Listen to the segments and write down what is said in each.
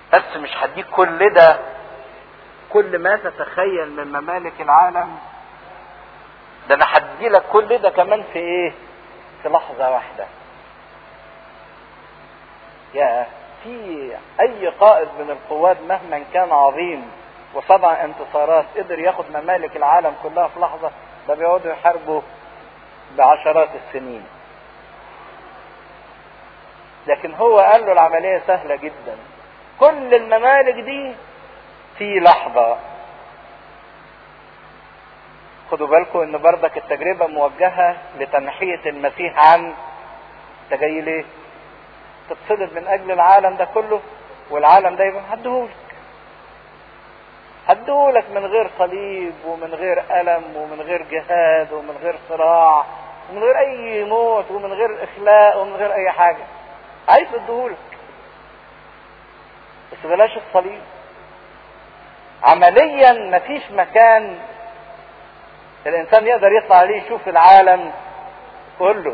بس مش هديك كل ده كل ما تتخيل من ممالك العالم ده انا هدي لك كل ده كمان في ايه في لحظة واحدة يا في اي قائد من القوات مهما كان عظيم وصنع انتصارات قدر ياخد ممالك العالم كلها في لحظة ده بيقعدوا يحاربوا بعشرات السنين لكن هو قال له العملية سهلة جدا كل الممالك دي في لحظة خدوا بالكم ان بردك التجربة موجهة لتنحية المسيح عن انت جاي ليه؟ تتصلب من اجل العالم ده كله والعالم ده يبقى هديهولك هديهولك من غير صليب ومن غير ألم ومن غير جهاد ومن غير صراع ومن غير أي موت ومن غير إخلاء ومن غير أي حاجة عايز اديهولك بس بلاش الصليب عمليا مفيش مكان الانسان يقدر يطلع عليه يشوف العالم كله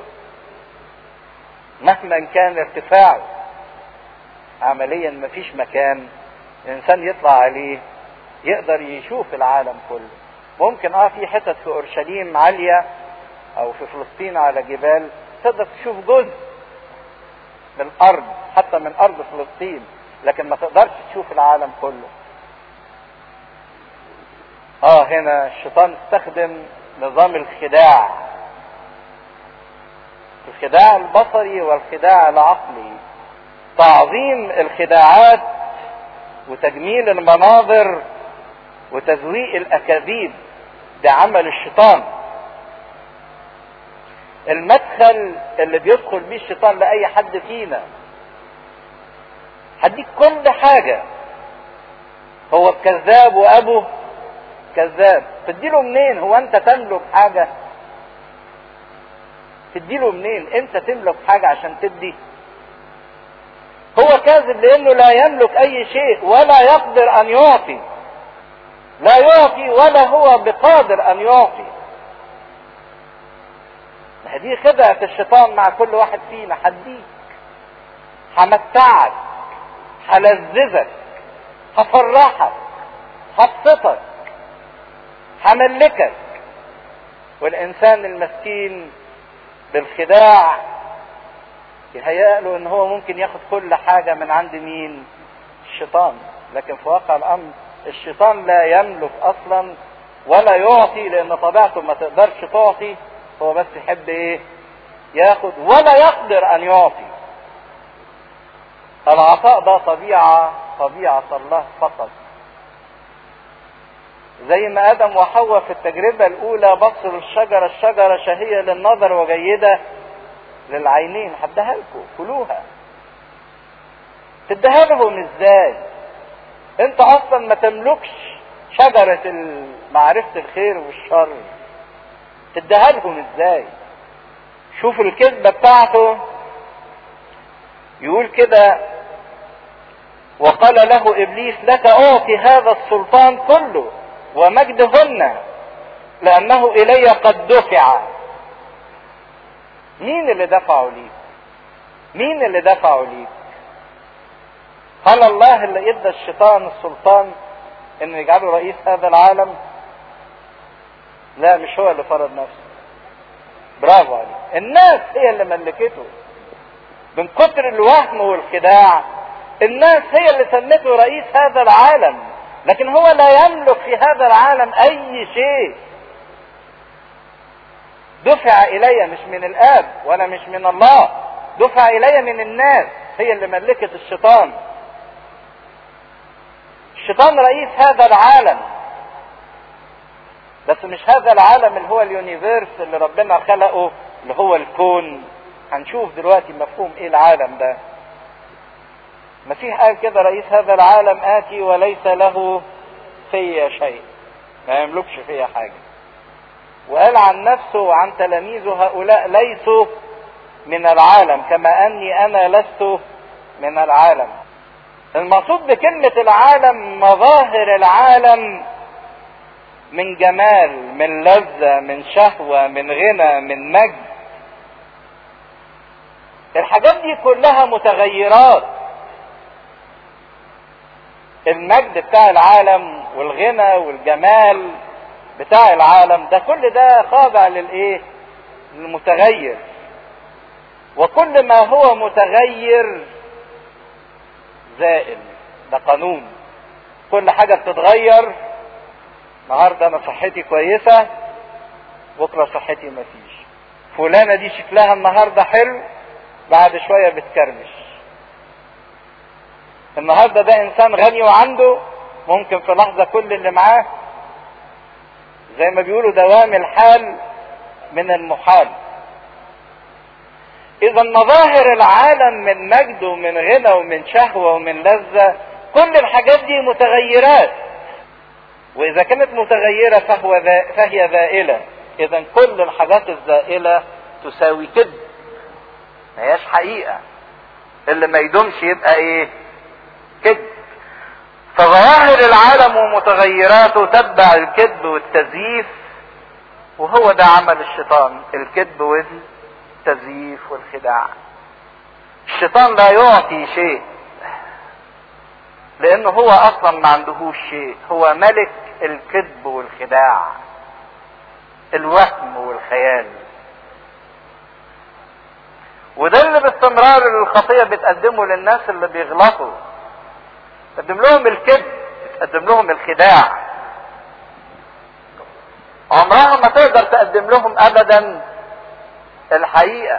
مهما كان ارتفاعه عمليا مفيش مكان الانسان يطلع عليه يقدر يشوف العالم كله ممكن اه في حتت في اورشليم عاليه او في فلسطين على جبال تقدر تشوف جزء من الارض حتى من ارض فلسطين لكن ما تقدرش تشوف العالم كله اه هنا الشيطان استخدم نظام الخداع الخداع البصري والخداع العقلي تعظيم الخداعات وتجميل المناظر وتزويق الاكاذيب ده عمل الشيطان المدخل اللي بيدخل بيه الشيطان لاي حد فينا هديك كل حاجة هو كذاب وابوه كذاب تديله منين هو انت تملك حاجة تديله منين انت تملك حاجة عشان تدي هو كاذب لانه لا يملك اي شيء ولا يقدر ان يعطي لا يعطي ولا هو بقادر ان يعطي دي خدعة الشيطان مع كل واحد فينا هديك همتعك هلذذك هفرحك هبسطك هملكك والانسان المسكين بالخداع يهيأ له ان هو ممكن ياخد كل حاجة من عند مين الشيطان لكن في واقع الامر الشيطان لا يملك اصلا ولا يعطي لان طبيعته ما تقدرش تعطي هو بس يحب ايه ياخد ولا يقدر ان يعطي العطاء ده طبيعة طبيعة الله فقط زي ما ادم وحواء في التجربة الاولى بصوا الشجرة الشجرة شهية للنظر وجيدة للعينين هديها لكم كلوها تديها لهم ازاي انت اصلا ما تملكش شجرة معرفة الخير والشر تديها لهم ازاي شوف الكذبة بتاعته يقول كده وقال له ابليس لك اعطي هذا السلطان كله ومجدهن لانه الي قد دفع مين اللي دفعوا ليك مين اللي دفعوا ليك هل الله اللي ادى الشيطان السلطان انه يجعله رئيس هذا العالم لا مش هو اللي فرض نفسه برافو عليك الناس هي اللي ملكته من كتر الوهم والخداع الناس هي اللي سمته رئيس هذا العالم لكن هو لا يملك في هذا العالم اي شيء دفع الي مش من الاب ولا مش من الله دفع الي من الناس هي اللي ملكت الشيطان الشيطان رئيس هذا العالم بس مش هذا العالم اللي هو اليونيفيرس اللي ربنا خلقه اللي هو الكون هنشوف دلوقتي مفهوم ايه العالم ده المسيح قال كده رئيس هذا العالم آتي وليس له في شيء ما يملكش فيا حاجة وقال عن نفسه وعن تلاميذه هؤلاء ليسوا من العالم كما أني أنا لست من العالم المقصود بكلمة العالم مظاهر العالم من جمال من لذة من شهوة من غنى من مجد الحاجات دي كلها متغيرات المجد بتاع العالم والغنى والجمال بتاع العالم ده كل ده خاضع للايه للمتغير وكل ما هو متغير زائل ده قانون كل حاجة بتتغير النهاردة انا صحتي كويسة بكرة صحتي مفيش فلانة دي شكلها النهاردة حلو بعد شوية بتكرمش النهاردة ده انسان غني وعنده ممكن في لحظة كل اللي معاه زي ما بيقولوا دوام الحال من المحال اذا مظاهر العالم من مجد ومن غنى ومن شهوة ومن لذة كل الحاجات دي متغيرات واذا كانت متغيرة فهو فهي زائلة اذا كل الحاجات الزائلة تساوي كذب ما هياش حقيقة اللي ما يدومش يبقى ايه كذب فظواهر العالم ومتغيراته تتبع الكذب والتزييف وهو ده عمل الشيطان الكذب والتزييف والخداع الشيطان لا يعطي شيء لانه هو اصلا ما عندهوش شيء هو ملك الكذب والخداع الوهم والخيال وده اللي باستمرار الخطية بتقدمه للناس اللي بيغلطوا تقدم لهم الكذب تقدم لهم الخداع عمرها ما تقدر تقدم لهم ابدا الحقيقة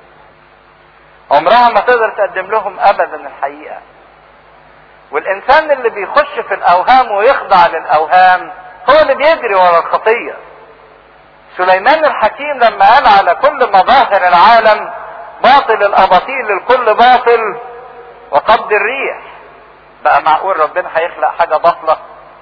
عمرها ما تقدر تقدم لهم ابدا الحقيقة والانسان اللي بيخش في الاوهام ويخضع للاوهام هو اللي بيجري ورا الخطية سليمان الحكيم لما قال على كل مظاهر العالم باطل الاباطيل الكل باطل وقبض الريح بقى معقول ربنا هيخلق حاجة باطلة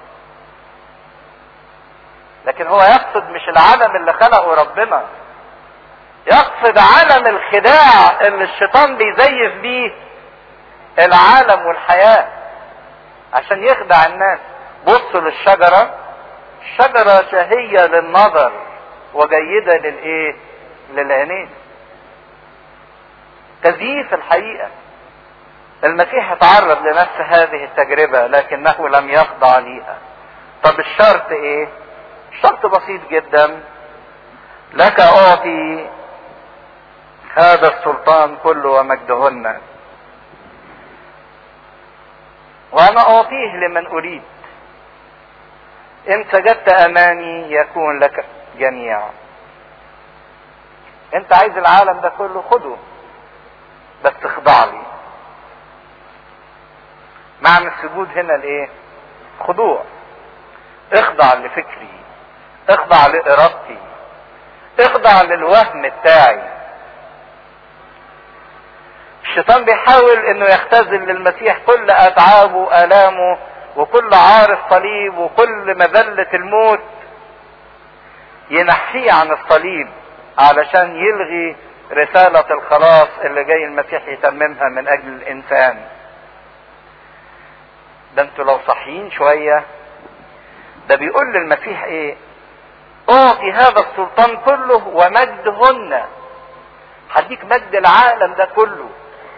لكن هو يقصد مش العالم اللي خلقه ربنا يقصد عالم الخداع اللي الشيطان بيزيف بيه العالم والحياة عشان يخدع الناس بصوا للشجرة الشجرة شهية للنظر وجيدة للايه للعينين تزييف الحقيقة المسيح تعرض لنفس هذه التجربة لكنه لم يخضع ليها طب الشرط ايه الشرط بسيط جدا لك اعطي هذا السلطان كله ومجدهن وانا اعطيه لمن اريد ان سجدت امامي يكون لك جميعا انت عايز العالم ده كله خده بس اخضع لي معنى السجود هنا الايه خضوع اخضع لفكري اخضع لارادتي اخضع للوهم بتاعي الشيطان بيحاول انه يختزل للمسيح كل اتعابه والامه وكل عار الصليب وكل مذلة الموت ينحيه عن الصليب علشان يلغي رسالة الخلاص اللي جاي المسيح يتممها من اجل الانسان ده انتوا لو صحيين شوية ده بيقول للمسيح ايه اعطي هذا السلطان كله ومجدهن هديك مجد العالم ده كله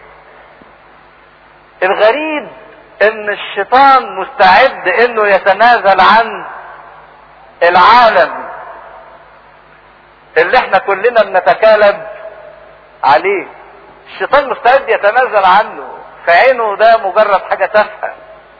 الغريب ان الشيطان مستعد انه يتنازل عن العالم اللي احنا كلنا بنتكالب عليه الشيطان مستعد يتنازل عنه في عينه ده مجرد حاجة تافهة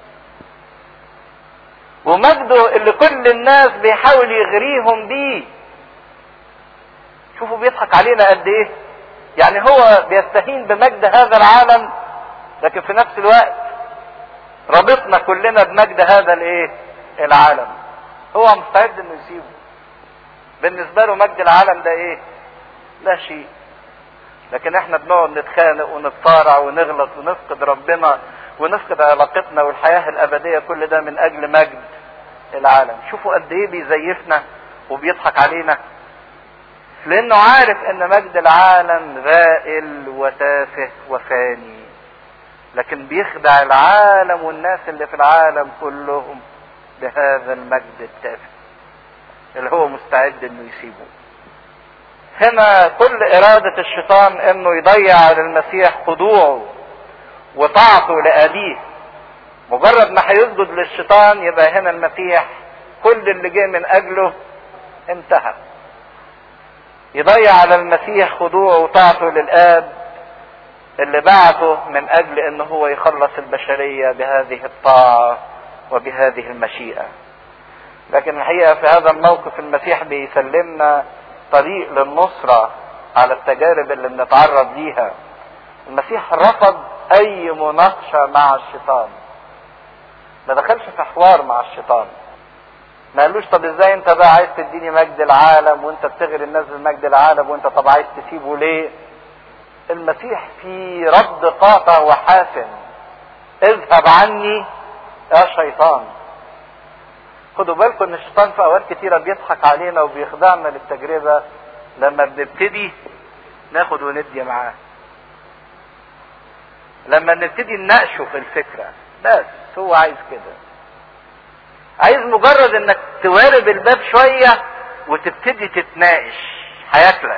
ومجده اللي كل الناس بيحاول يغريهم بيه شوفوا بيضحك علينا قد ايه يعني هو بيستهين بمجد هذا العالم لكن في نفس الوقت ربطنا كلنا بمجد هذا الايه العالم هو مستعد انه يسيبه بالنسبة له مجد العالم ده ايه لا شيء لكن احنا بنقعد نتخانق ونتصارع ونغلط ونفقد ربنا ونفقد علاقتنا والحياة الأبدية كل ده من أجل مجد العالم شوفوا قد إيه بيزيفنا وبيضحك علينا لأنه عارف إن مجد العالم غائل وتافه وفاني لكن بيخدع العالم والناس اللي في العالم كلهم بهذا المجد التافه اللي هو مستعد انه يسيبه هنا كل ارادة الشيطان انه يضيع على المسيح خضوعه وطاعته لأبيه مجرد ما هيسجد للشيطان يبقى هنا المسيح كل اللي جه من اجله انتهى يضيع على المسيح خضوعه وطاعته للاب اللي بعته من اجل ان هو يخلص البشريه بهذه الطاعه وبهذه المشيئه لكن الحقيقه في هذا الموقف المسيح بيسلمنا طريق للنصره على التجارب اللي بنتعرض ليها المسيح رفض اي مناقشه مع الشيطان ما دخلش في حوار مع الشيطان ما قالوش طب ازاي انت بقى عايز تديني مجد العالم وانت بتغري الناس بمجد العالم وانت طب عايز تسيبه ليه المسيح في رد قاطع وحاسم اذهب عني يا شيطان خدوا بالكم ان الشيطان في اوقات كتيره بيضحك علينا وبيخدعنا للتجربه لما بنبتدي ناخد وندي معاه لما نبتدي نناقشه في الفكره بس هو عايز كده عايز مجرد انك توارب الباب شويه وتبتدي تتناقش هياكلك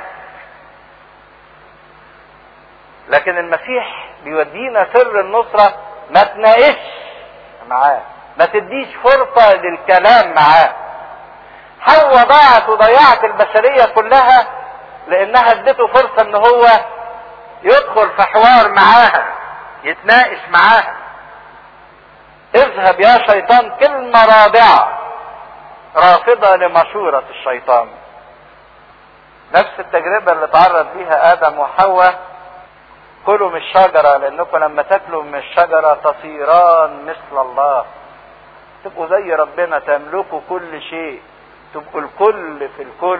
لكن المسيح بيودينا سر النصرة ما تناقش معاه ما تديش فرصة للكلام معاه حواء ضاعت وضيعت البشرية كلها لانها ادته فرصة ان هو يدخل في حوار معاها يتناقش معاها اذهب يا شيطان كلمة رابعة رافضة لمشورة الشيطان نفس التجربة اللي تعرض فيها آدم وحواء كلوا من الشجرة لأنكم لما تاكلوا من الشجرة تصيران مثل الله تبقوا زي ربنا تملكوا كل شيء تبقوا الكل في الكل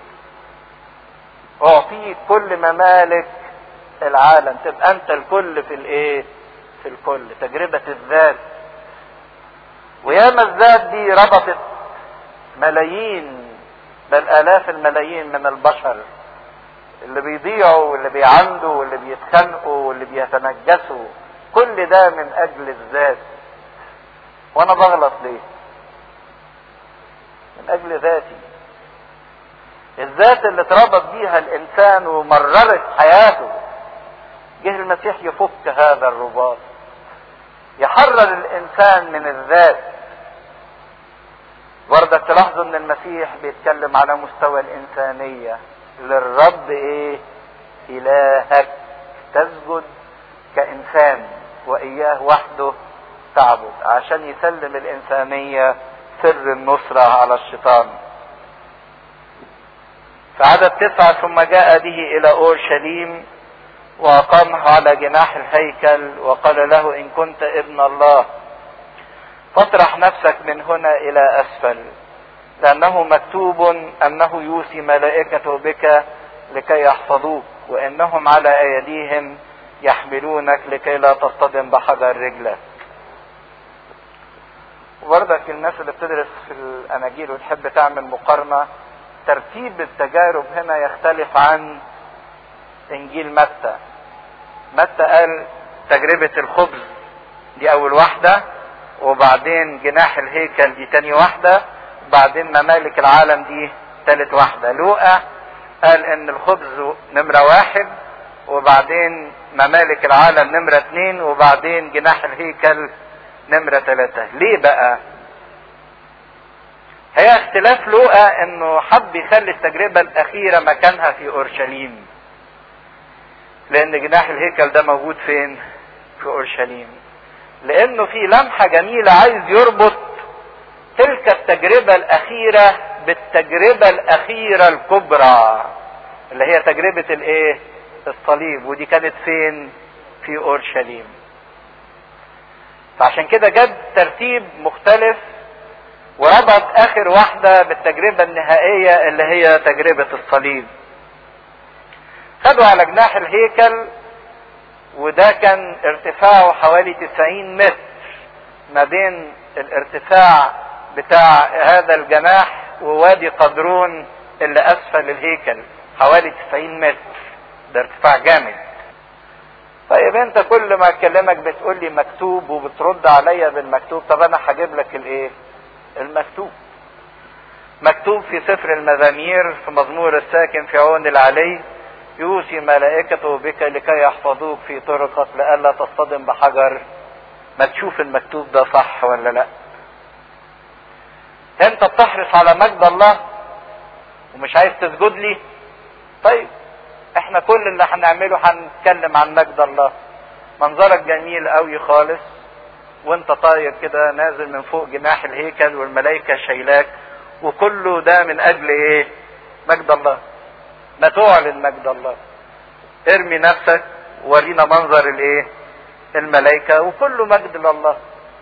أعطيك كل ممالك العالم تبقى أنت الكل في الإيه؟ في الكل تجربة الذات وياما الذات دي ربطت ملايين بل آلاف الملايين من البشر اللي بيضيعوا واللي بيعندوا واللي بيتخانقوا واللي بيتنجسوا كل ده من اجل الذات وانا بغلط ليه من اجل ذاتي الذات اللي اتربط بيها الانسان ومررت حياته جه المسيح يفك هذا الرباط يحرر الانسان من الذات وردك تلاحظوا ان المسيح بيتكلم على مستوى الانسانيه للرب ايه الهك تسجد كانسان واياه وحده تعبد عشان يسلم الانسانيه سر النصره على الشيطان في عدد تسعة ثم جاء به إلى أورشليم وأقامه على جناح الهيكل وقال له إن كنت ابن الله فاطرح نفسك من هنا إلى أسفل لأنه مكتوب أنه يوصي ملائكته بك لكي يحفظوك وإنهم على أيديهم يحملونك لكي لا تصطدم بحجر رجلك وبرضك الناس اللي بتدرس في الأناجيل وتحب تعمل مقارنة ترتيب التجارب هنا يختلف عن إنجيل متى متى قال تجربة الخبز دي أول واحدة وبعدين جناح الهيكل دي تاني واحدة وبعدين ممالك العالم دي تالت واحدة لوقا قال ان الخبز نمرة واحد وبعدين ممالك العالم نمرة اتنين وبعدين جناح الهيكل نمرة تلاتة ليه بقى هي اختلاف لوقا انه حب يخلي التجربة الاخيرة مكانها في اورشليم لان جناح الهيكل ده موجود فين في اورشليم لانه في لمحة جميلة عايز يربط تلك التجربة الاخيرة بالتجربة الاخيرة الكبرى اللي هي تجربة الايه الصليب ودي كانت فين في اورشليم فعشان كده جاب ترتيب مختلف وربط اخر واحدة بالتجربة النهائية اللي هي تجربة الصليب خدوا على جناح الهيكل وده كان ارتفاعه حوالي 90 متر ما بين الارتفاع بتاع هذا الجناح ووادي قدرون اللي اسفل الهيكل حوالي 90 متر ده ارتفاع جامد طيب انت كل ما اكلمك بتقول لي مكتوب وبترد عليا بالمكتوب طب انا هجيب لك الايه المكتوب مكتوب في سفر المزامير في مزمور الساكن في عون العلي يوصي ملائكته بك لكي يحفظوك في طرقك لئلا تصطدم بحجر ما تشوف المكتوب ده صح ولا لا انت بتحرص على مجد الله ومش عايز تسجد لي طيب احنا كل اللي هنعمله هنتكلم عن مجد الله منظرك جميل قوي خالص وانت طاير كده نازل من فوق جناح الهيكل والملائكة شايلاك وكله ده من اجل ايه مجد الله ما تعلن مجد الله ارمي نفسك ورينا منظر الايه الملائكة وكله مجد لله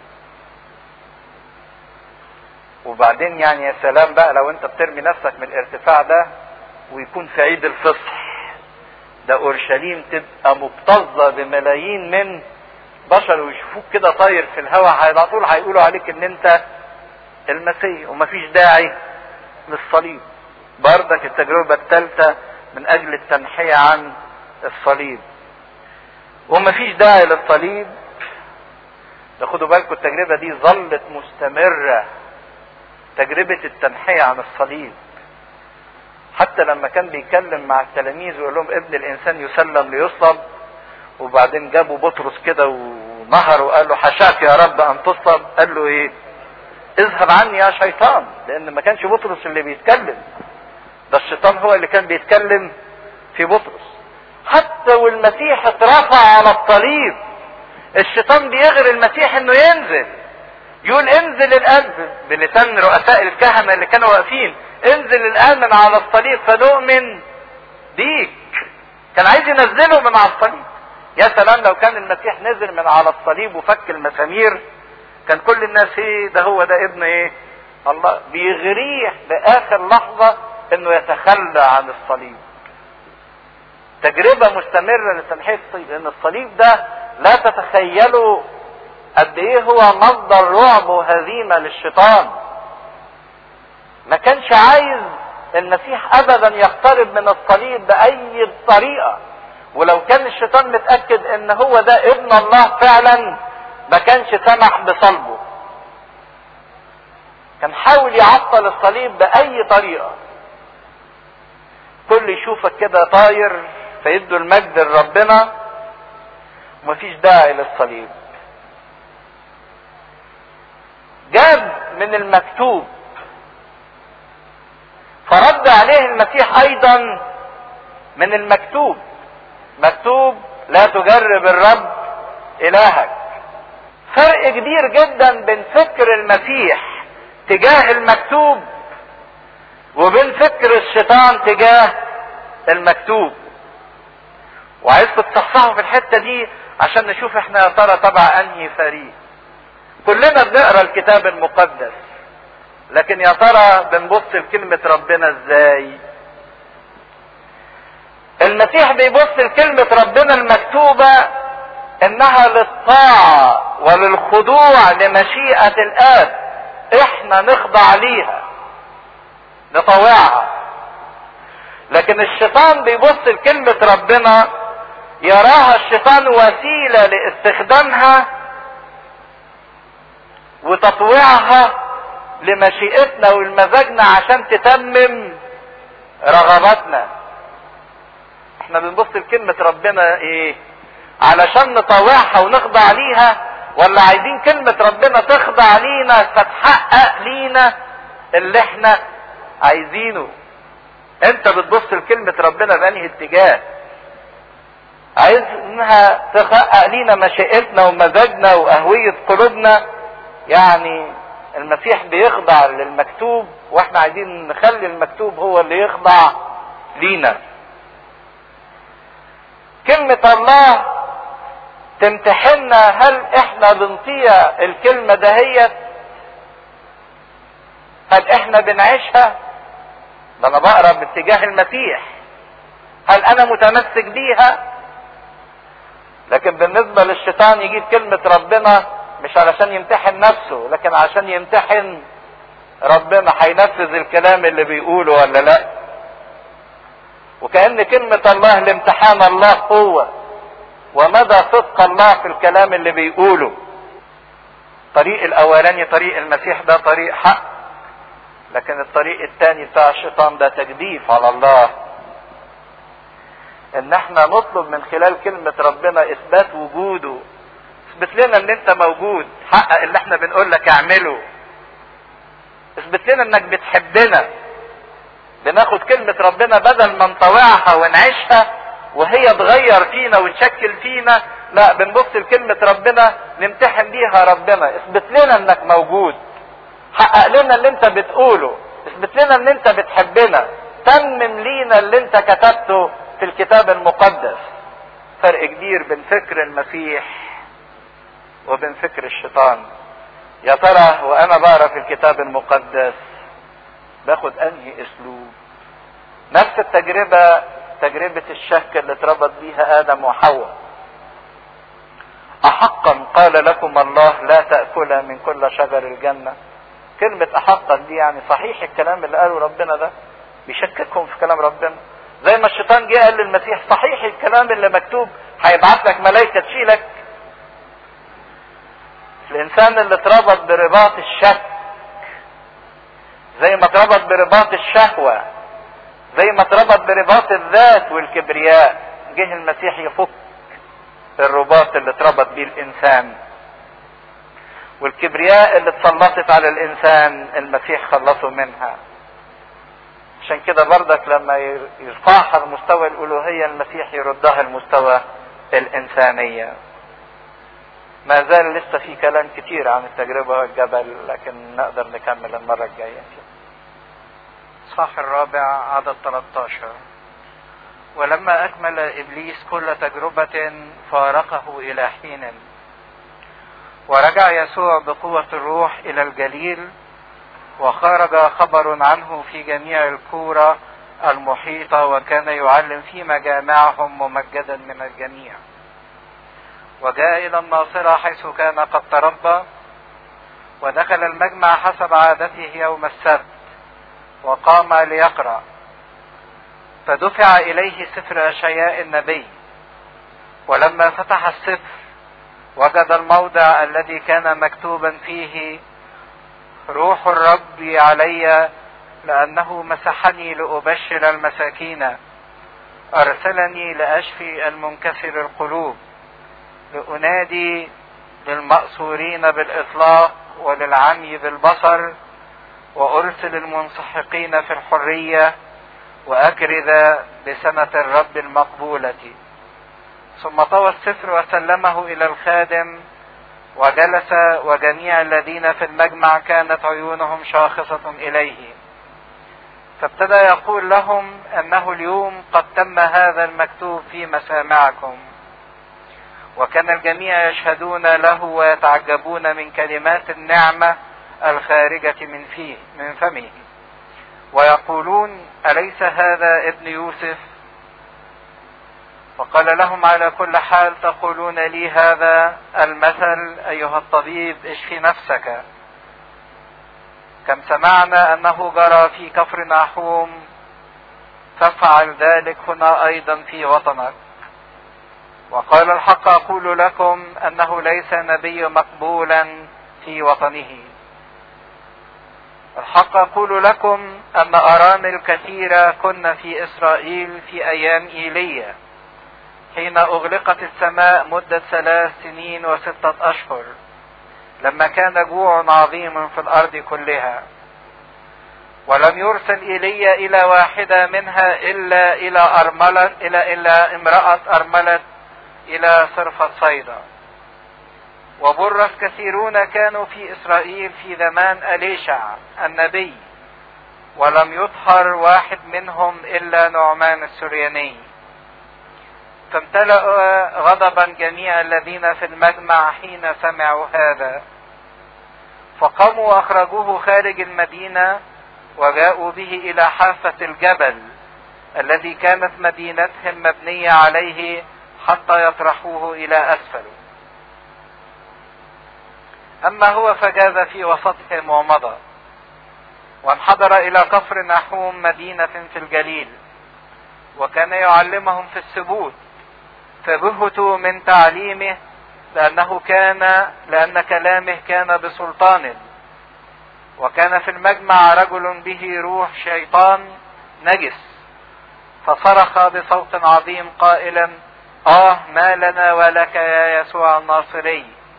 وبعدين يعني يا سلام بقى لو انت بترمي نفسك من الارتفاع ده ويكون في عيد الفصح ده اورشليم تبقى مكتظة بملايين من بشر ويشوفوك كده طاير في الهواء على طول هيقولوا عليك ان انت المسيح ومفيش داعي للصليب بردك التجربة الثالثة من اجل التنحية عن الصليب ومفيش داعي للصليب خدوا بالكم التجربة دي ظلت مستمرة تجربة التنحية عن الصليب حتى لما كان بيتكلم مع التلاميذ ويقول لهم ابن الانسان يسلم ليصلب وبعدين جابوا بطرس كده ونهر وقال له حشاك يا رب ان تصلب قال له ايه اذهب عني يا شيطان لان ما كانش بطرس اللي بيتكلم ده الشيطان هو اللي كان بيتكلم في بطرس حتى والمسيح اترفع على الصليب الشيطان بيغري المسيح انه ينزل يقول انزل الان بلسان رؤساء الكهنة اللي كانوا واقفين انزل الان من على الصليب فنؤمن بيك كان عايز ينزله من على الصليب يا سلام لو كان المسيح نزل من على الصليب وفك المسامير كان كل الناس ايه ده هو ده ابن ايه الله بيغريه باخر لحظة انه يتخلى عن الصليب تجربة مستمرة لتنحية الصليب لان الصليب ده لا تتخيلوا قد ايه هو مصدر رعب وهزيمة للشيطان ما كانش عايز المسيح ابدا يقترب من الصليب باي طريقة ولو كان الشيطان متأكد ان هو ده ابن الله فعلا ما كانش سمح بصلبه كان حاول يعطل الصليب باي طريقة كل يشوفك كده طاير فيدوا المجد لربنا ومفيش داعي للصليب جاب من المكتوب فرد عليه المسيح ايضا من المكتوب مكتوب لا تجرب الرب الهك فرق كبير جدا بين فكر المسيح تجاه المكتوب وبين فكر الشيطان تجاه المكتوب وعايزكم تصحصحوا في الحته دي عشان نشوف احنا يا ترى تبع انهي فريق كلنا بنقرا الكتاب المقدس لكن يا ترى بنبص لكلمة ربنا ازاي المسيح بيبص لكلمة ربنا المكتوبة انها للطاعة وللخضوع لمشيئة الاب احنا نخضع ليها نطوعها لكن الشيطان بيبص لكلمة ربنا يراها الشيطان وسيلة لاستخدامها وتطويعها لمشيئتنا ولمزاجنا عشان تتمم رغباتنا احنا بنبص لكلمة ربنا ايه علشان نطوعها ونخضع ليها ولا عايزين كلمة ربنا تخضع لينا فتحقق لينا اللي احنا عايزينه انت بتبص لكلمة ربنا بانهي اتجاه عايز انها تحقق لينا مشيئتنا ومزاجنا واهوية قلوبنا يعني المسيح بيخضع للمكتوب واحنا عايزين نخلي المكتوب هو اللي يخضع لينا كلمة الله تمتحنا هل احنا بنطيع الكلمة دهيت هل احنا بنعيشها ده انا بقرا باتجاه المسيح هل انا متمسك بيها لكن بالنسبة للشيطان يجيب كلمة ربنا مش علشان يمتحن نفسه لكن عشان يمتحن ربنا هينفذ الكلام اللي بيقوله ولا لا وكأن كلمة الله لامتحان الله هو ومدى صدق الله في الكلام اللي بيقوله الطريق الاولاني طريق المسيح ده طريق حق لكن الطريق الثاني بتاع الشيطان ده تجديف على الله ان احنا نطلب من خلال كلمة ربنا اثبات وجوده اثبت لنا ان انت موجود حقق اللي احنا بنقول لك اعمله اثبت لنا انك بتحبنا بناخد كلمة ربنا بدل ما نطوعها ونعيشها وهي تغير فينا وتشكل فينا لا بنبص لكلمة ربنا نمتحن بيها ربنا اثبت لنا انك موجود حقق لنا اللي انت بتقوله اثبت لنا ان انت بتحبنا تمم لينا اللي انت كتبته في الكتاب المقدس فرق كبير بين فكر المسيح وبين فكر الشيطان يا ترى وانا بقرا في الكتاب المقدس باخد انهي اسلوب نفس التجربة تجربة الشك اللي اتربط بيها ادم وحواء احقا قال لكم الله لا تأكلا من كل شجر الجنة كلمة احقا دي يعني صحيح الكلام اللي قاله ربنا ده بيشككهم في كلام ربنا زي ما الشيطان جه قال للمسيح صحيح الكلام اللي مكتوب هيبعت لك ملائكة تشيلك الانسان اللي اتربط برباط الشك زي ما اتربط برباط الشهوة زي ما اتربط برباط الذات والكبرياء جه المسيح يفك الرباط اللي اتربط بيه الانسان والكبرياء اللي اتسلطت على الانسان المسيح خلصه منها عشان كده بردك لما يرفعها لمستوى الالوهية المسيح يردها لمستوى الانسانية ما زال لسه في كلام كتير عن التجربة والجبل لكن نقدر نكمل المرة الجاية صح الرابع عدد 13 ولما أكمل إبليس كل تجربة فارقه إلى حين ورجع يسوع بقوة الروح إلى الجليل وخرج خبر عنه في جميع الكورة المحيطة وكان يعلم في مجامعهم ممجدا من الجميع وجاء إلى الناصرة حيث كان قد تربى ودخل المجمع حسب عادته يوم السبت وقام ليقرأ فدفع إليه سفر أشعياء النبي ولما فتح السفر وجد الموضع الذي كان مكتوبا فيه روح الرب علي لأنه مسحني لأبشر المساكين أرسلني لأشفي المنكسر القلوب لأنادي للمأسورين بالإطلاق وللعمي بالبصر وأرسل المنسحقين في الحرية وأكرز بسنة الرب المقبولة ثم طوى السفر وسلمه إلى الخادم وجلس وجميع الذين في المجمع كانت عيونهم شاخصة إليه فابتدى يقول لهم أنه اليوم قد تم هذا المكتوب في مسامعكم وكان الجميع يشهدون له ويتعجبون من كلمات النعمة الخارجة من فيه من فمه ويقولون أليس هذا ابن يوسف وقال لهم على كل حال تقولون لي هذا المثل أيها الطبيب اشفي نفسك كم سمعنا أنه جرى في كفر ناحوم فافعل ذلك هنا أيضا في وطنك وقال الحق أقول لكم أنه ليس نبي مقبولا في وطنه الحق أقول لكم أن أرامل كثيرة كن في إسرائيل في أيام إيليا حين أغلقت السماء مدة ثلاث سنين وستة أشهر لما كان جوع عظيم في الأرض كلها ولم يرسل إيليا إلى واحدة منها إلا إلى أرملة إلى إلى امرأة أرملة إلى صرفة صيدا وبرز كثيرون كانوا في إسرائيل في زمان أليشع النبي ولم يطهر واحد منهم إلا نعمان السرياني فامتلأ غضبا جميع الذين في المجمع حين سمعوا هذا فقاموا واخرجوه خارج المدينه وجاءوا به الى حافه الجبل الذي كانت مدينتهم مبنيه عليه حتى يطرحوه الى اسفله اما هو فجاز في وسطهم ومضى وانحدر الى كفر نحوم مدينه في الجليل وكان يعلمهم في السبوت فبهتوا من تعليمه لأنه كان لأن كلامه كان بسلطان وكان في المجمع رجل به روح شيطان نجس فصرخ بصوت عظيم قائلا آه ما لنا ولك يا يسوع الناصري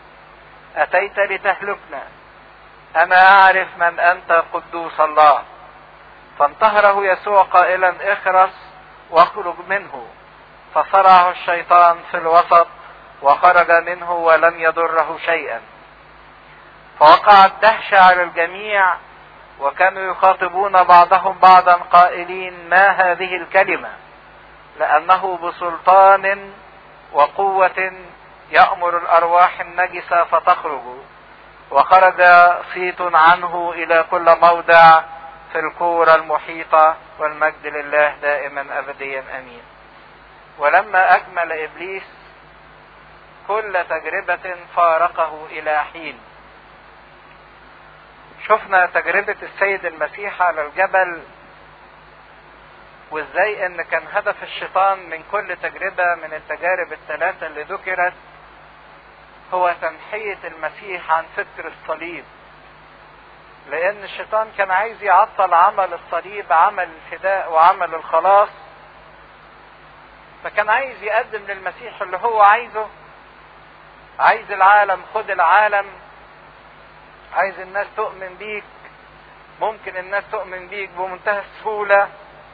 أتيت لتهلكنا أنا أعرف من أنت قدوس الله فانتهره يسوع قائلا اخرس واخرج منه فصرعه الشيطان في الوسط وخرج منه ولم يضره شيئا فوقعت دهشة على الجميع وكانوا يخاطبون بعضهم بعضا قائلين ما هذه الكلمة لأنه بسلطان وقوة يأمر الأرواح النجسة فتخرج وخرج صيت عنه إلى كل موضع في الكورة المحيطة والمجد لله دائما أبديا أمين ولما أكمل إبليس كل تجربة فارقه إلى حين شفنا تجربة السيد المسيح على الجبل وازاي ان كان هدف الشيطان من كل تجربة من التجارب الثلاثة اللي ذكرت هو تنحية المسيح عن فكر الصليب لان الشيطان كان عايز يعطل عمل الصليب عمل الفداء وعمل الخلاص فكان عايز يقدم للمسيح اللي هو عايزه عايز العالم خد العالم عايز الناس تؤمن بيك ممكن الناس تؤمن بيك بمنتهى السهولة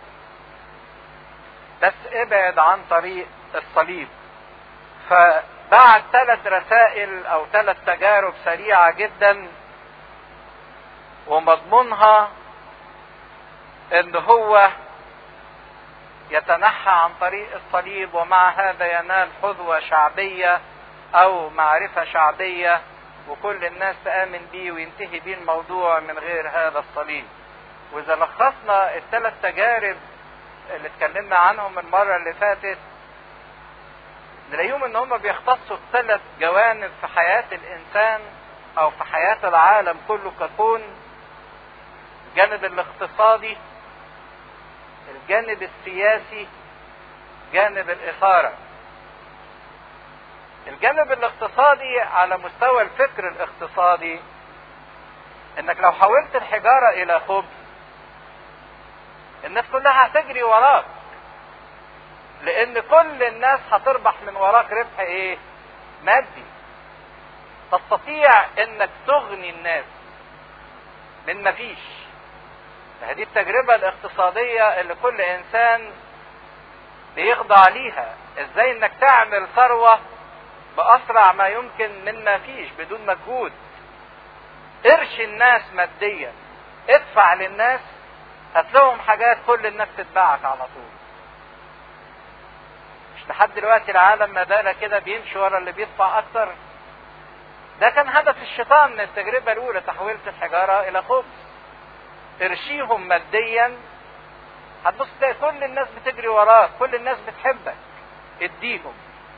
بس ابعد عن طريق الصليب فبعد ثلاث رسائل او ثلاث تجارب سريعة جدا ومضمونها ان هو يتنحى عن طريق الصليب ومع هذا ينال حظوة شعبية او معرفة شعبية وكل الناس تآمن بيه وينتهي بيه الموضوع من غير هذا الصليب واذا لخصنا الثلاث تجارب اللي اتكلمنا عنهم المرة اللي فاتت نلاقيهم ان هم بيختصوا الثلاث جوانب في حياة الانسان او في حياة العالم كله ككون الجانب الاقتصادي الجانب السياسي جانب الاثارة الجانب الاقتصادي على مستوى الفكر الاقتصادي انك لو حولت الحجارة الى خبز الناس كلها هتجري وراك لان كل الناس هتربح من وراك ربح ايه مادي تستطيع انك تغني الناس من مفيش هذه التجربة الاقتصادية اللي كل انسان بيخضع ليها ازاي انك تعمل ثروة باسرع ما يمكن من ما فيش بدون مجهود ارشي الناس ماديا ادفع للناس هات لهم حاجات كل الناس تتبعك على طول مش لحد دلوقتي العالم ما زال كده بيمشي ورا اللي بيدفع اكتر ده كان هدف الشيطان من التجربة الأولى تحويلة الحجارة إلى خبز ارشيهم ماديا هتبص تلاقي كل الناس بتجري وراك كل الناس بتحبك اديهم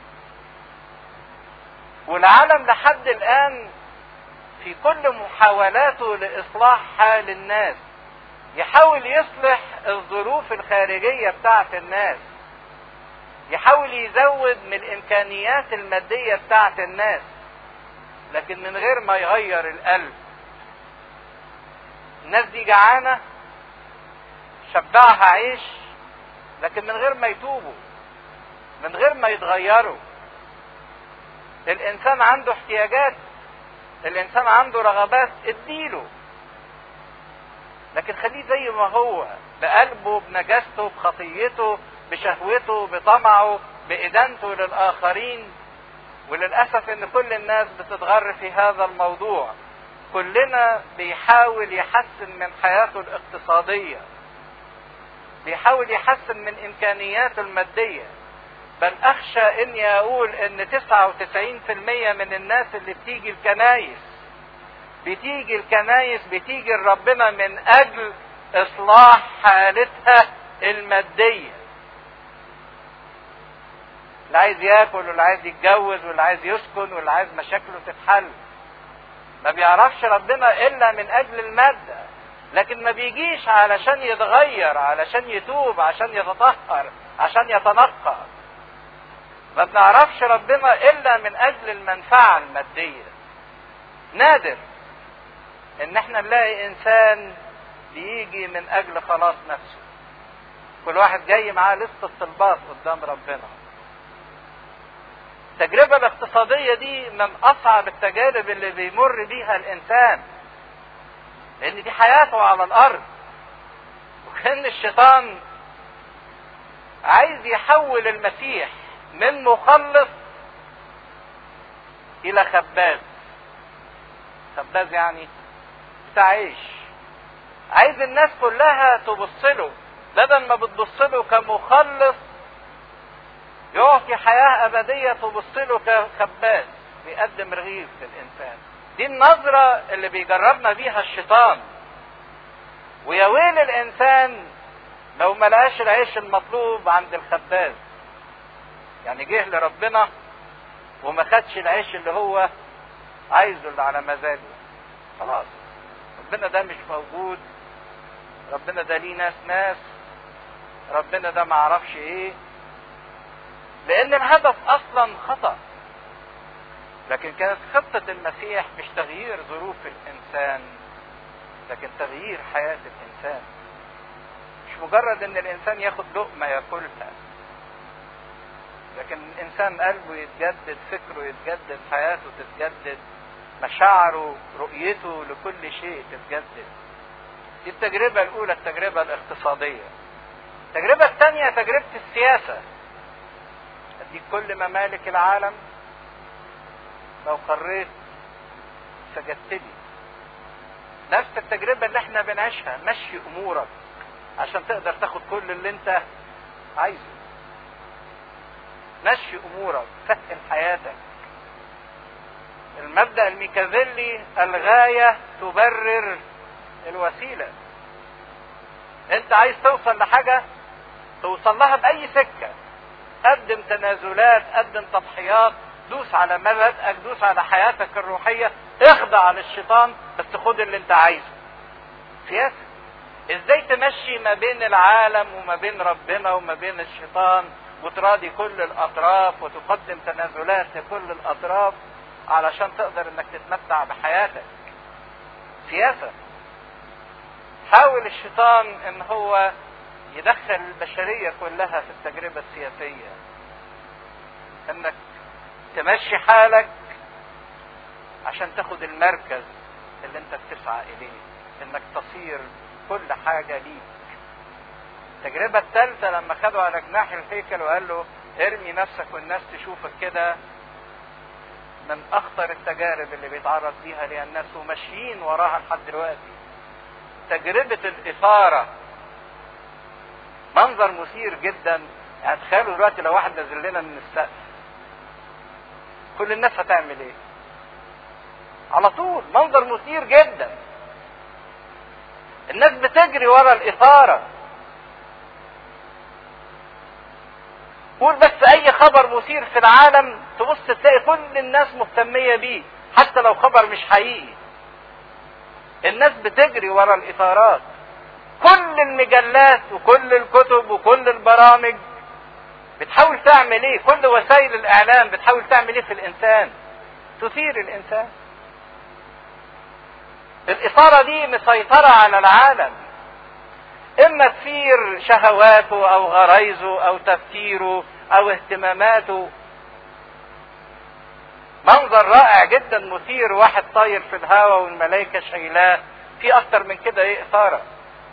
والعالم لحد الآن في كل محاولاته لإصلاح حال الناس يحاول يصلح الظروف الخارجية بتاعت الناس يحاول يزود من الإمكانيات المادية بتاعت الناس لكن من غير ما يغير القلب الناس دي جعانة شبعها عيش لكن من غير ما يتوبوا من غير ما يتغيروا الإنسان عنده احتياجات الإنسان عنده رغبات اديله لكن خليه زي ما هو بقلبه بنجاسته بخطيته بشهوته بطمعه بإدانته للآخرين وللأسف إن كل الناس بتتغر في هذا الموضوع كلنا بيحاول يحسن من حياته الاقتصادية بيحاول يحسن من إمكانياته المادية بل أخشى إني أقول إن 99% من الناس اللي بتيجي الكنايس بتيجي الكنايس بتيجي لربنا من اجل اصلاح حالتها المادية اللي عايز ياكل واللي عايز يتجوز واللي عايز يسكن واللي عايز مشاكله تتحل ما بيعرفش ربنا الا من اجل المادة لكن ما بيجيش علشان يتغير علشان يتوب عشان يتطهر عشان يتنقى ما بنعرفش ربنا الا من اجل المنفعة المادية نادر ان احنا نلاقي انسان بيجي من اجل خلاص نفسه كل واحد جاي معاه لسه طلبات قدام ربنا التجربة الاقتصادية دي من أصعب التجارب اللي بيمر بيها الإنسان لأن دي حياته على الأرض وكان الشيطان عايز يحول المسيح من مخلص إلى خباز خباز يعني بتاع عيش عايز الناس كلها تبص له بدل ما بتبص له كمخلص يعطي حياة أبدية تبص له كخباز بيقدم رغيف للإنسان دي النظرة اللي بيجربنا بيها الشيطان ويا ويل الإنسان لو ما لقاش العيش المطلوب عند الخباز يعني جه لربنا وما خدش العيش اللي هو عايزه اللي على مزاجه خلاص ربنا ده مش موجود ربنا ده ليه ناس ناس ربنا ده ما اعرفش ايه لان الهدف اصلا خطأ لكن كانت خطة المسيح مش تغيير ظروف الانسان لكن تغيير حياة الانسان مش مجرد ان الانسان ياخد لقمة ياكلها لكن الانسان قلبه يتجدد فكره يتجدد حياته تتجدد مشاعره رؤيته لكل شيء تتجدد دي التجربة الأولى التجربة الاقتصادية التجربة الثانية تجربة السياسة أديك كل ممالك العالم لو قريت سجدت لي نفس التجربة اللي احنا بنعيشها مشي أمورك عشان تقدر تاخد كل اللي انت عايزه مشي أمورك سهل حياتك المبدأ الميكافيلي الغاية تبرر الوسيلة انت عايز توصل لحاجة توصل لها بأي سكة قدم تنازلات قدم تضحيات دوس على مبادئك دوس على حياتك الروحية اخضع للشيطان بس خد اللي انت عايزه سياسة ازاي تمشي ما بين العالم وما بين ربنا وما بين الشيطان وتراضي كل الاطراف وتقدم تنازلات لكل الاطراف علشان تقدر انك تتمتع بحياتك سياسة حاول الشيطان ان هو يدخل البشرية كلها في التجربة السياسية انك تمشي حالك عشان تاخد المركز اللي انت بتسعى اليه انك تصير كل حاجة ليك التجربة الثالثة لما خدوا على جناح الهيكل وقال له ارمي نفسك والناس تشوفك كده من اخطر التجارب اللي بيتعرض ليها ليها الناس وماشيين وراها لحد دلوقتي تجربة الإثارة منظر مثير جدا يعني تخيلوا دلوقتي لو واحد نزل لنا من السقف كل الناس هتعمل ايه؟ على طول منظر مثير جدا الناس بتجري ورا الإثارة قول بس أي خبر مثير في العالم تبص تلاقي كل الناس مهتمية بيه حتى لو خبر مش حقيقي الناس بتجري ورا الإثارات كل المجلات وكل الكتب وكل البرامج بتحاول تعمل ايه كل وسائل الاعلام بتحاول تعمل ايه في الانسان تثير الانسان الاثارة دي مسيطرة على العالم اما تثير شهواته او غرايزه او تفكيره او اهتماماته منظر رائع جدا مثير واحد طاير في الهواء والملائكة شايلاه في اكتر من كده ايه اثارة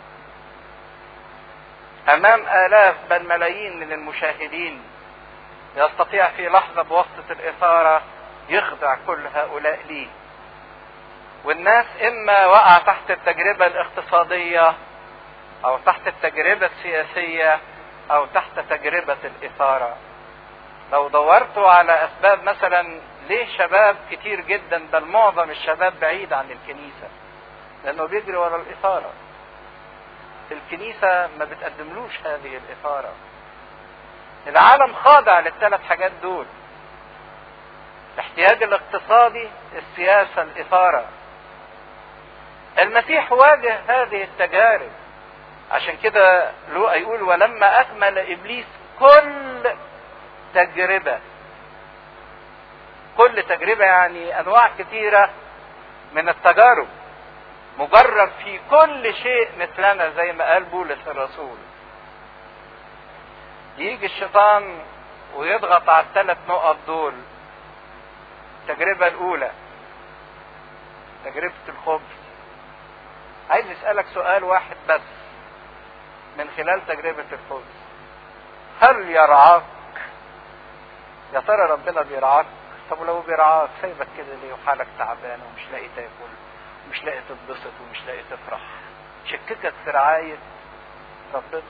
امام الاف بل ملايين من المشاهدين يستطيع في لحظة بواسطة الاثارة يخضع كل هؤلاء ليه والناس اما وقع تحت التجربة الاقتصادية او تحت التجربة السياسية او تحت تجربة الاثارة لو دورتوا على اسباب مثلا ليه شباب كتير جدا بل معظم الشباب بعيد عن الكنيسة لانه بيجري ورا الاثارة الكنيسة ما بتقدملوش هذه الاثارة العالم خاضع للثلاث حاجات دول الاحتياج الاقتصادي السياسة الاثارة المسيح واجه هذه التجارب عشان كده لوقا يقول ولما اكمل ابليس كل تجربة كل تجربة يعني انواع كثيرة من التجارب مجرب في كل شيء مثلنا زي ما قال بولس الرسول يجي الشيطان ويضغط على الثلاث نقط دول التجربة الأولى تجربة الخبز عايز اسألك سؤال واحد بس من خلال تجربة الخبز هل يرعاك يا ترى ربنا بيرعاك طب ولو بيرعاك سايبك كده ليه وحالك تعبان ومش لاقي تاكل ومش لاقي تتبسط ومش لاقي تفرح شككك في رعاية ربنا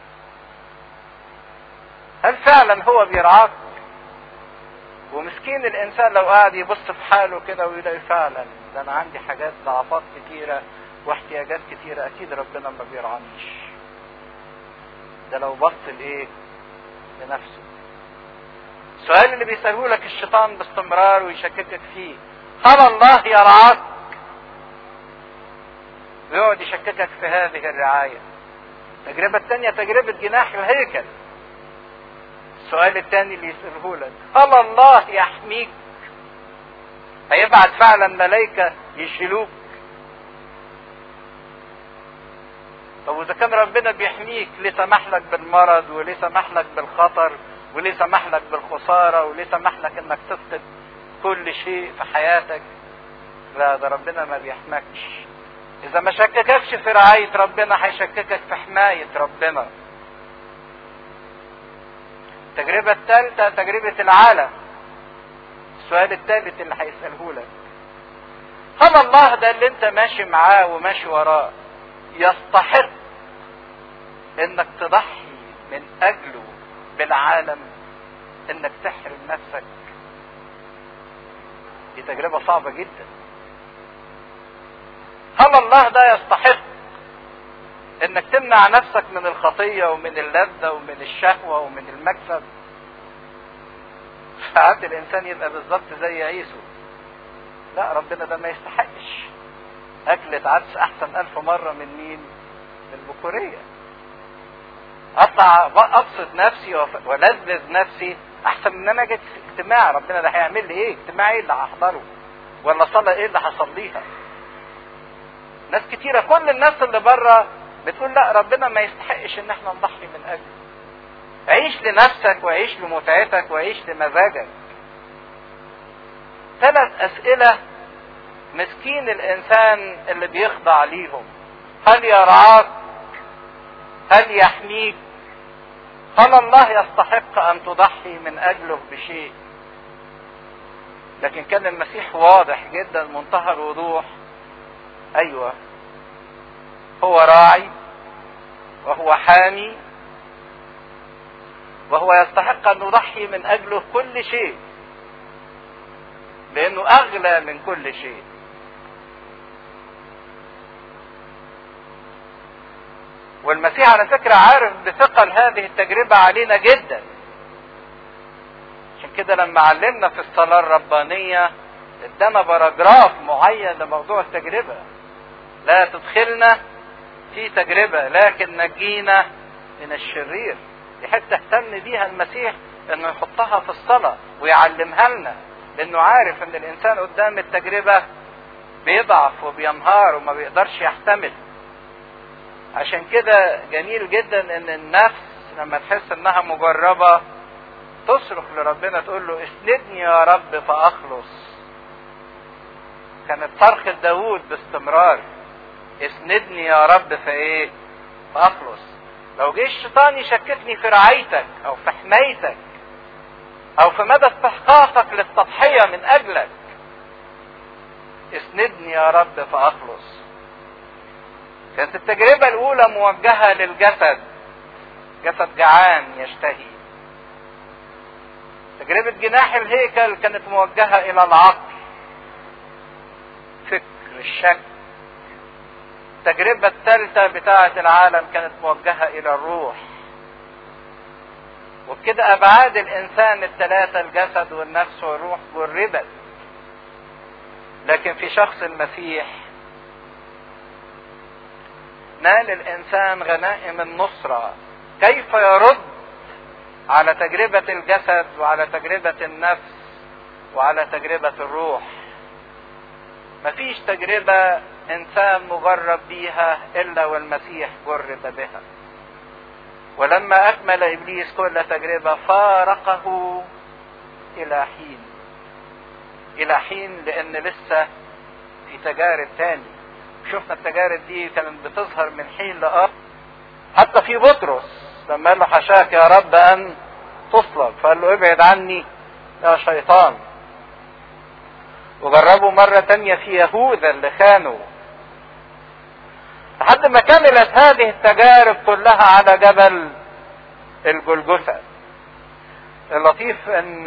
هل فعلا هو بيرعاك ومسكين الانسان لو قاعد يبص في حاله كده ويلاقي فعلا ده انا عندي حاجات ضعفات كتيره واحتياجات كتيره اكيد ربنا ما بيرعانيش ده لو بص لايه لنفسه السؤال اللي بيسأله لك الشيطان باستمرار ويشككك فيه هل الله يرعاك ويقعد يشككك في هذه الرعاية التجربة الثانية تجربة جناح الهيكل السؤال الثاني اللي يسأله لك هل الله يحميك هيبعت فعلا ملائكة يشيلوك طب واذا كان ربنا بيحميك ليه سمح لك بالمرض وليه سمح لك بالخطر وليه سمح لك بالخسارة وليه سمح لك انك تفقد كل شيء في حياتك لا ده ربنا ما بيحمكش اذا ما شكككش في رعاية ربنا هيشككك في حماية ربنا التجربة الثالثة تجربة العالم السؤال الثالث اللي هيسأله لك هل الله ده اللي انت ماشي معاه وماشي وراه يستحق انك تضحي من اجله بالعالم انك تحرم نفسك دي تجربة صعبة جدا هل الله ده يستحق انك تمنع نفسك من الخطية ومن اللذة ومن الشهوة ومن المكسب ساعات الانسان يبقى بالظبط زي عيسو لا ربنا ده ما يستحقش اكلة عدس احسن الف مرة من مين من البكورية اطلع ابسط نفسي والذذ نفسي احسن من ان انا جيت في اجتماع ربنا ده هيعمل لي ايه اجتماع ايه اللي هحضره ولا صلاة ايه اللي هصليها ناس كتيرة كل الناس اللي بره بتقول لا ربنا ما يستحقش ان احنا نضحي من اجله عيش لنفسك وعيش لمتعتك وعيش لمزاجك ثلاث اسئلة مسكين الانسان اللي بيخضع ليهم هل يرعاك هل يحميك هل الله يستحق ان تضحي من اجله بشيء لكن كان المسيح واضح جدا منتهى الوضوح ايوه هو راعي وهو حامي وهو يستحق ان نضحي من اجله كل شيء لانه اغلى من كل شيء والمسيح على فكرة عارف بثقل هذه التجربة علينا جدا عشان كده لما علمنا في الصلاة الربانية ادانا باراجراف معين لموضوع التجربة لا تدخلنا في تجربة لكن نجينا من الشرير دي حته اهتم بيها المسيح انه يحطها في الصلاة ويعلمها لنا لانه عارف ان الانسان قدام التجربة بيضعف وبينهار وما بيقدرش يحتمل عشان كده جميل جدا ان النفس لما تحس انها مجربة تصرخ لربنا تقول له اسندني يا رب فاخلص كانت صرخة داوود باستمرار اسندني يا رب فايه فاخلص لو جه الشيطان يشككني في رعايتك او في حمايتك او في مدى استحقاقك للتضحية من اجلك اسندني يا رب فاخلص كانت التجربة الاولى موجهة للجسد جسد جعان يشتهي تجربة جناح الهيكل كانت موجهة الى العقل فكر الشك التجربة الثالثة بتاعة العالم كانت موجهة إلى الروح وبكده أبعاد الإنسان الثلاثة الجسد والنفس والروح جربت لكن في شخص المسيح نال الإنسان غنائم النصرة كيف يرد على تجربة الجسد وعلى تجربة النفس وعلى تجربة الروح مفيش تجربة انسان مجرب بيها الا والمسيح جرب بها ولما اكمل ابليس كل تجربة فارقه الى حين الى حين لان لسه في تجارب تاني شفنا التجارب دي كانت بتظهر من حين لاخر حتى في بطرس لما قال له حشاك يا رب ان تصلب فقال له ابعد عني يا شيطان وجربوا مرة تانية في يهوذا اللي خانوا لحد ما كملت هذه التجارب كلها على جبل الجلجثة اللطيف ان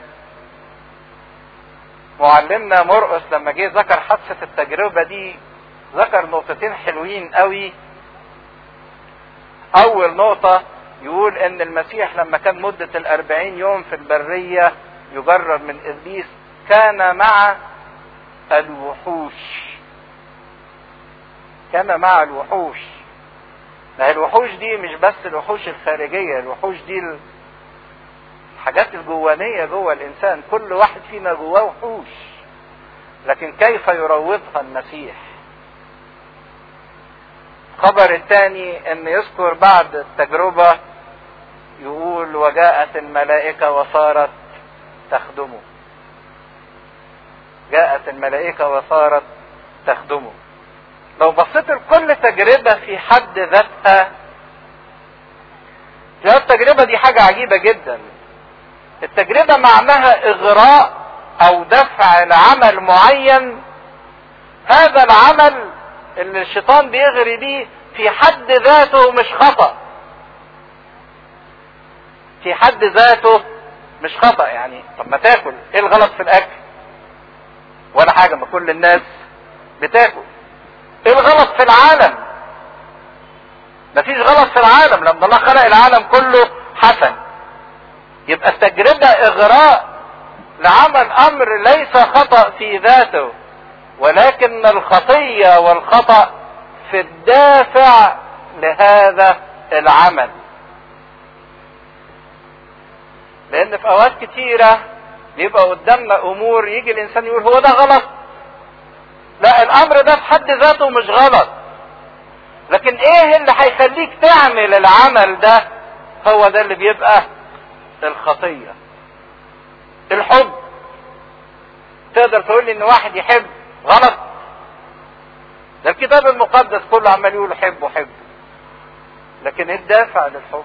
معلمنا مرقس لما جه ذكر حادثة التجربة دي ذكر نقطتين حلوين قوي اول نقطة يقول ان المسيح لما كان مدة الاربعين يوم في البرية يجرب من ابليس كان مع الوحوش كان مع الوحوش ما الوحوش دي مش بس الوحوش الخارجية الوحوش دي الحاجات الجوانية جوه الإنسان كل واحد فينا جواه وحوش لكن كيف يروضها المسيح الخبر الثاني ان يذكر بعد التجربة يقول وجاءت الملائكة وصارت تخدمه جاءت الملائكة وصارت تخدمه لو بصيت لكل تجربة في حد ذاتها تلاقي التجربة دي حاجة عجيبة جدا التجربة معناها إغراء أو دفع لعمل معين هذا العمل اللي الشيطان بيغري بيه في حد ذاته مش خطأ في حد ذاته مش خطأ يعني طب ما تاكل ايه الغلط في الاكل ولا حاجة ما كل الناس بتاكل ايه الغلط في العالم مفيش غلط في العالم لما الله خلق العالم كله حسن يبقى التجربة اغراء لعمل امر ليس خطأ في ذاته ولكن الخطية والخطأ في الدافع لهذا العمل لان في اوقات كتيرة بيبقى قدامنا امور يجي الانسان يقول هو ده غلط لا الامر ده في حد ذاته مش غلط لكن ايه اللي هيخليك تعمل العمل ده هو ده اللي بيبقى الخطية الحب تقدر تقول لي ان واحد يحب غلط ده الكتاب المقدس كله عمال يقول حب وحب لكن ايه الدافع للحب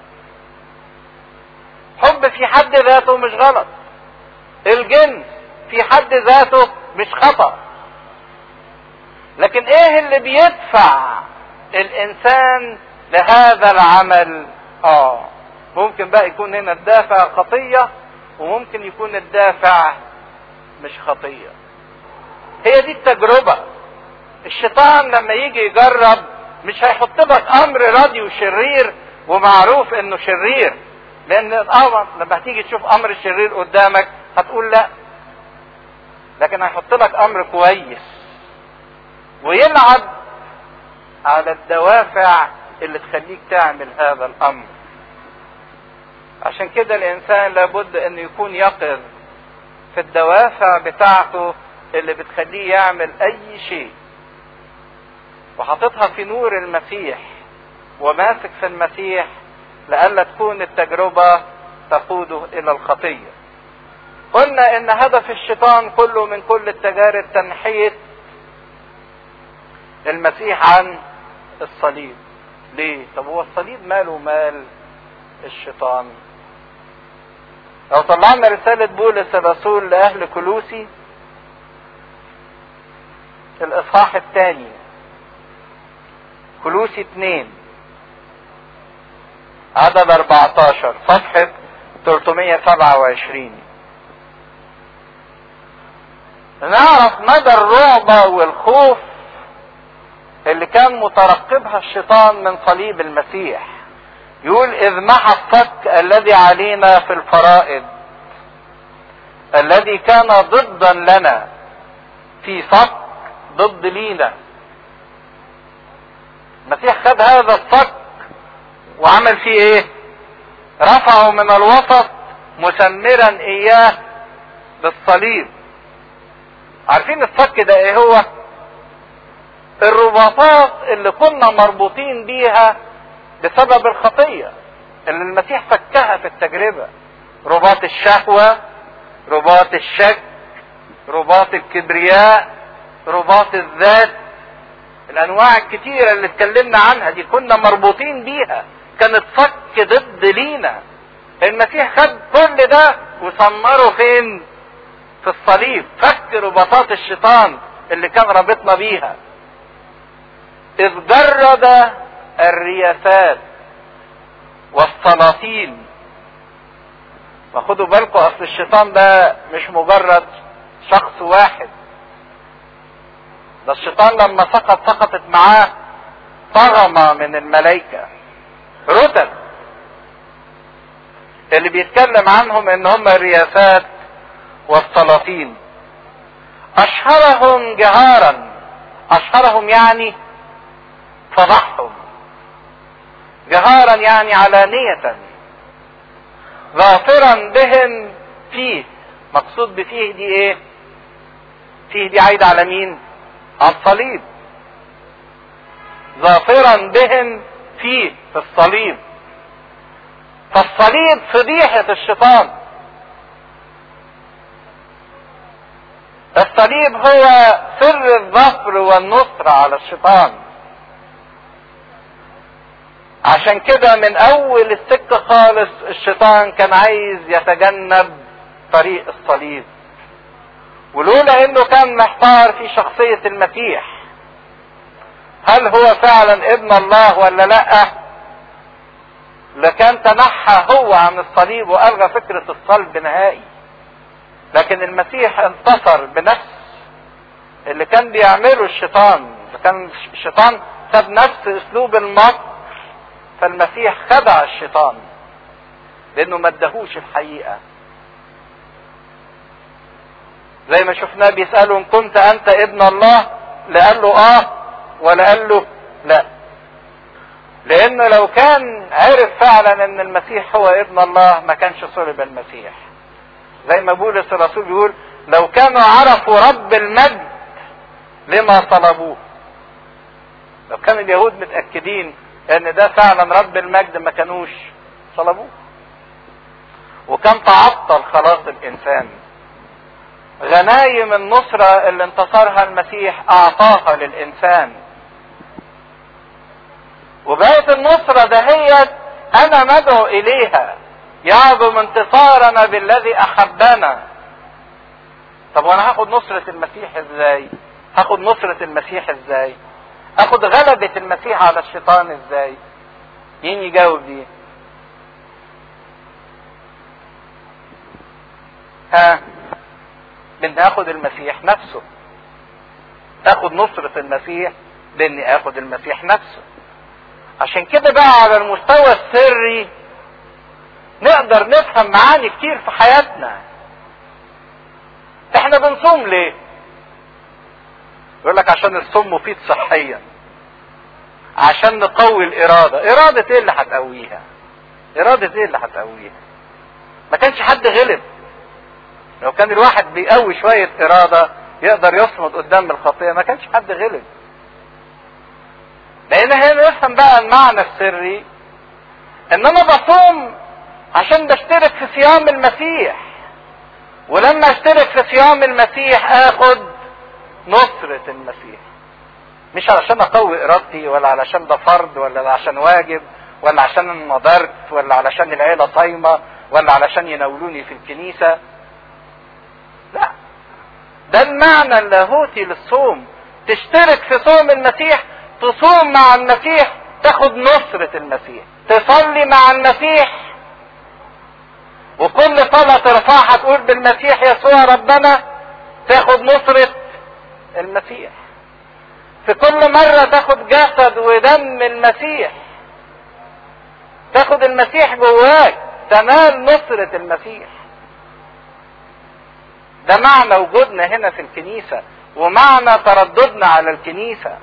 حب في حد ذاته مش غلط الجنس في حد ذاته مش خطأ لكن ايه اللي بيدفع الانسان لهذا العمل اه ممكن بقى يكون هنا الدافع خطية وممكن يكون الدافع مش خطية هي دي التجربة الشيطان لما يجي يجرب مش هيحط لك امر راضي وشرير ومعروف انه شرير لان الامر لما هتيجي تشوف امر الشرير قدامك هتقول لا لكن هيحط لك امر كويس ويلعب على الدوافع اللي تخليك تعمل هذا الامر عشان كده الانسان لابد انه يكون يقظ في الدوافع بتاعته اللي بتخليه يعمل اي شيء وحاططها في نور المسيح وماسك في المسيح لئلا تكون التجربة تقوده الى الخطية قلنا ان هدف الشيطان كله من كل التجارب تنحية المسيح عن الصليب ليه طب هو الصليب ماله مال الشيطان لو طلعنا رسالة بولس الرسول لأهل كلوسي الإصحاح الثاني كلوسي اتنين عدد 14 صفحة 327 نعرف مدى الرعب والخوف اللي كان مترقبها الشيطان من صليب المسيح يقول اذ محى الصك الذي علينا في الفرائض الذي كان ضدا لنا في صك ضد لينا المسيح خد هذا الصك وعمل فيه ايه رفعه من الوسط مسمرا اياه بالصليب عارفين الصك ده ايه هو الرباطات اللي كنا مربوطين بيها بسبب الخطية اللي المسيح فكها في التجربة رباط الشهوة رباط الشك رباط الكبرياء رباط الذات الانواع الكتيره اللي اتكلمنا عنها دي كنا مربوطين بيها كانت فك ضد لينا المسيح خد كل ده وسمره فين في الصليب فك رباطات الشيطان اللي كان رابطنا بيها اذ جرد الرياسات والسلاطين وخدوا بالكم اصل الشيطان ده مش مجرد شخص واحد ده الشيطان لما سقط سقطت معاه طغمة من الملائكة رتب اللي بيتكلم عنهم ان هم الرياسات والسلاطين اشهرهم جهارا اشهرهم يعني فضحهم جهارا يعني علانية ظافرا بهم فيه مقصود بفيه دي ايه فيه دي عايدة على مين على الصليب ظافرا بهم فيه في الصليب فالصليب فضيحة الشيطان الصليب هو سر الظفر والنصر على الشيطان عشان كده من اول السكة خالص الشيطان كان عايز يتجنب طريق الصليب ولولا انه كان محتار في شخصية المسيح هل هو فعلا ابن الله ولا لا لكان تنحى هو عن الصليب والغى فكرة الصلب نهائي لكن المسيح انتصر بنفس اللي كان بيعمله الشيطان كان الشيطان خد نفس اسلوب المكر فالمسيح خدع الشيطان لانه ما ادهوش الحقيقه زي ما شفناه بيسأله ان كنت انت ابن الله لقال له اه ولا قال له لا لانه لو كان عرف فعلا ان المسيح هو ابن الله ما كانش صلب المسيح زي ما بولس الرسول بيقول لو كانوا عرفوا رب المجد لما طلبوه لو كان اليهود متأكدين ان ده فعلا رب المجد ما كانوش طلبوه وكان تعطل خلاص الانسان غنايم النصرة اللي انتصرها المسيح اعطاها للانسان وبقت النصرة دهيت انا مدعو اليها يعظم انتصارنا بالذي احبنا طب وانا هاخد نصرة المسيح ازاي هاخد نصرة المسيح ازاي اخد غلبة المسيح على الشيطان ازاي مين يجاوب دي ها بدي اخد المسيح نفسه اخد نصرة المسيح لاني اخد المسيح نفسه عشان كده بقى على المستوى السري نقدر نفهم معاني كتير في حياتنا احنا بنصوم ليه يقول لك عشان الصوم مفيد صحيا عشان نقوي الإرادة إرادة إيه اللي هتقويها إرادة إيه اللي هتقويها ما كانش حد غلب لو كان الواحد بيقوي شوية إرادة يقدر يصمد قدام الخطية ما كانش حد غلب لأن هنا نفهم بقى المعنى السري إن أنا بصوم عشان بشترك في صيام المسيح ولما اشترك في صيام المسيح اخد نصرة المسيح مش علشان اقوي ارادتي ولا علشان ده فرض ولا عشان واجب ولا عشان نضرت ولا علشان العيلة صايمة ولا علشان يناولوني في الكنيسة لا ده المعنى اللاهوتي للصوم تشترك في صوم المسيح تصوم مع المسيح تاخد نصرة المسيح تصلي مع المسيح وكل صلاة ترفعها تقول بالمسيح يسوع ربنا تاخد نصرة المسيح في كل مرة تاخد جسد ودم المسيح تاخد المسيح جواك تنال نصرة المسيح ده معنى وجودنا هنا في الكنيسة ومعنى ترددنا على الكنيسة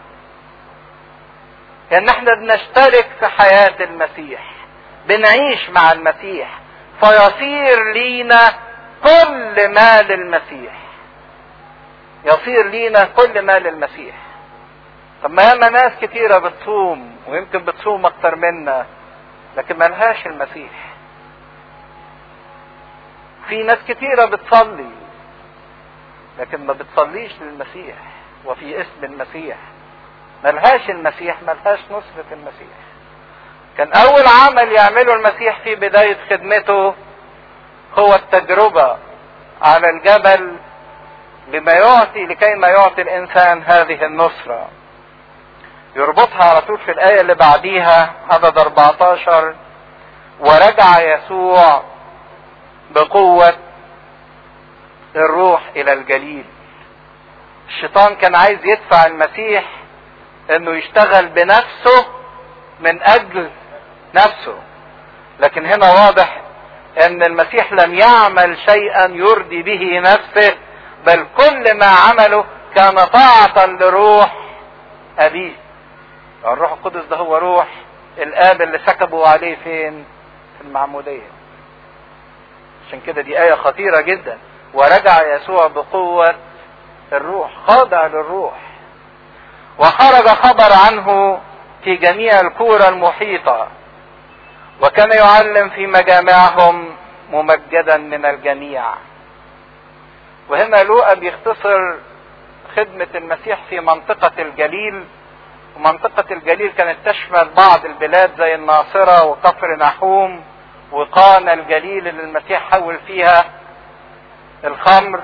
ان احنا بنشترك في حياة المسيح بنعيش مع المسيح فيصير لينا كل ما للمسيح يصير لينا كل ما للمسيح طب ما ياما ناس كتيرة بتصوم ويمكن بتصوم اكتر منا لكن ملهاش المسيح في ناس كتيرة بتصلي لكن ما بتصليش للمسيح وفي اسم المسيح ملهاش المسيح ملهاش نصرة المسيح كان اول عمل يعمله المسيح في بداية خدمته هو التجربة على الجبل لما يعطي لكي ما يعطي الانسان هذه النصرة يربطها على طول في الآية اللي بعديها عدد 14 ورجع يسوع بقوة الروح إلى الجليل الشيطان كان عايز يدفع المسيح انه يشتغل بنفسه من اجل نفسه لكن هنا واضح ان المسيح لم يعمل شيئا يرضي به نفسه بل كل ما عمله كان طاعة لروح ابيه الروح القدس ده هو روح الاب اللي سكبوا عليه فين في المعمودية عشان كده دي آية خطيرة جدا ورجع يسوع بقوة الروح خاضع للروح وخرج خبر عنه في جميع الكورة المحيطة وكان يعلم في مجامعهم ممجدا من الجميع وهنا لوقا بيختصر خدمة المسيح في منطقة الجليل ومنطقة الجليل كانت تشمل بعض البلاد زي الناصرة وكفر نحوم وقانا الجليل اللي المسيح حول فيها الخمر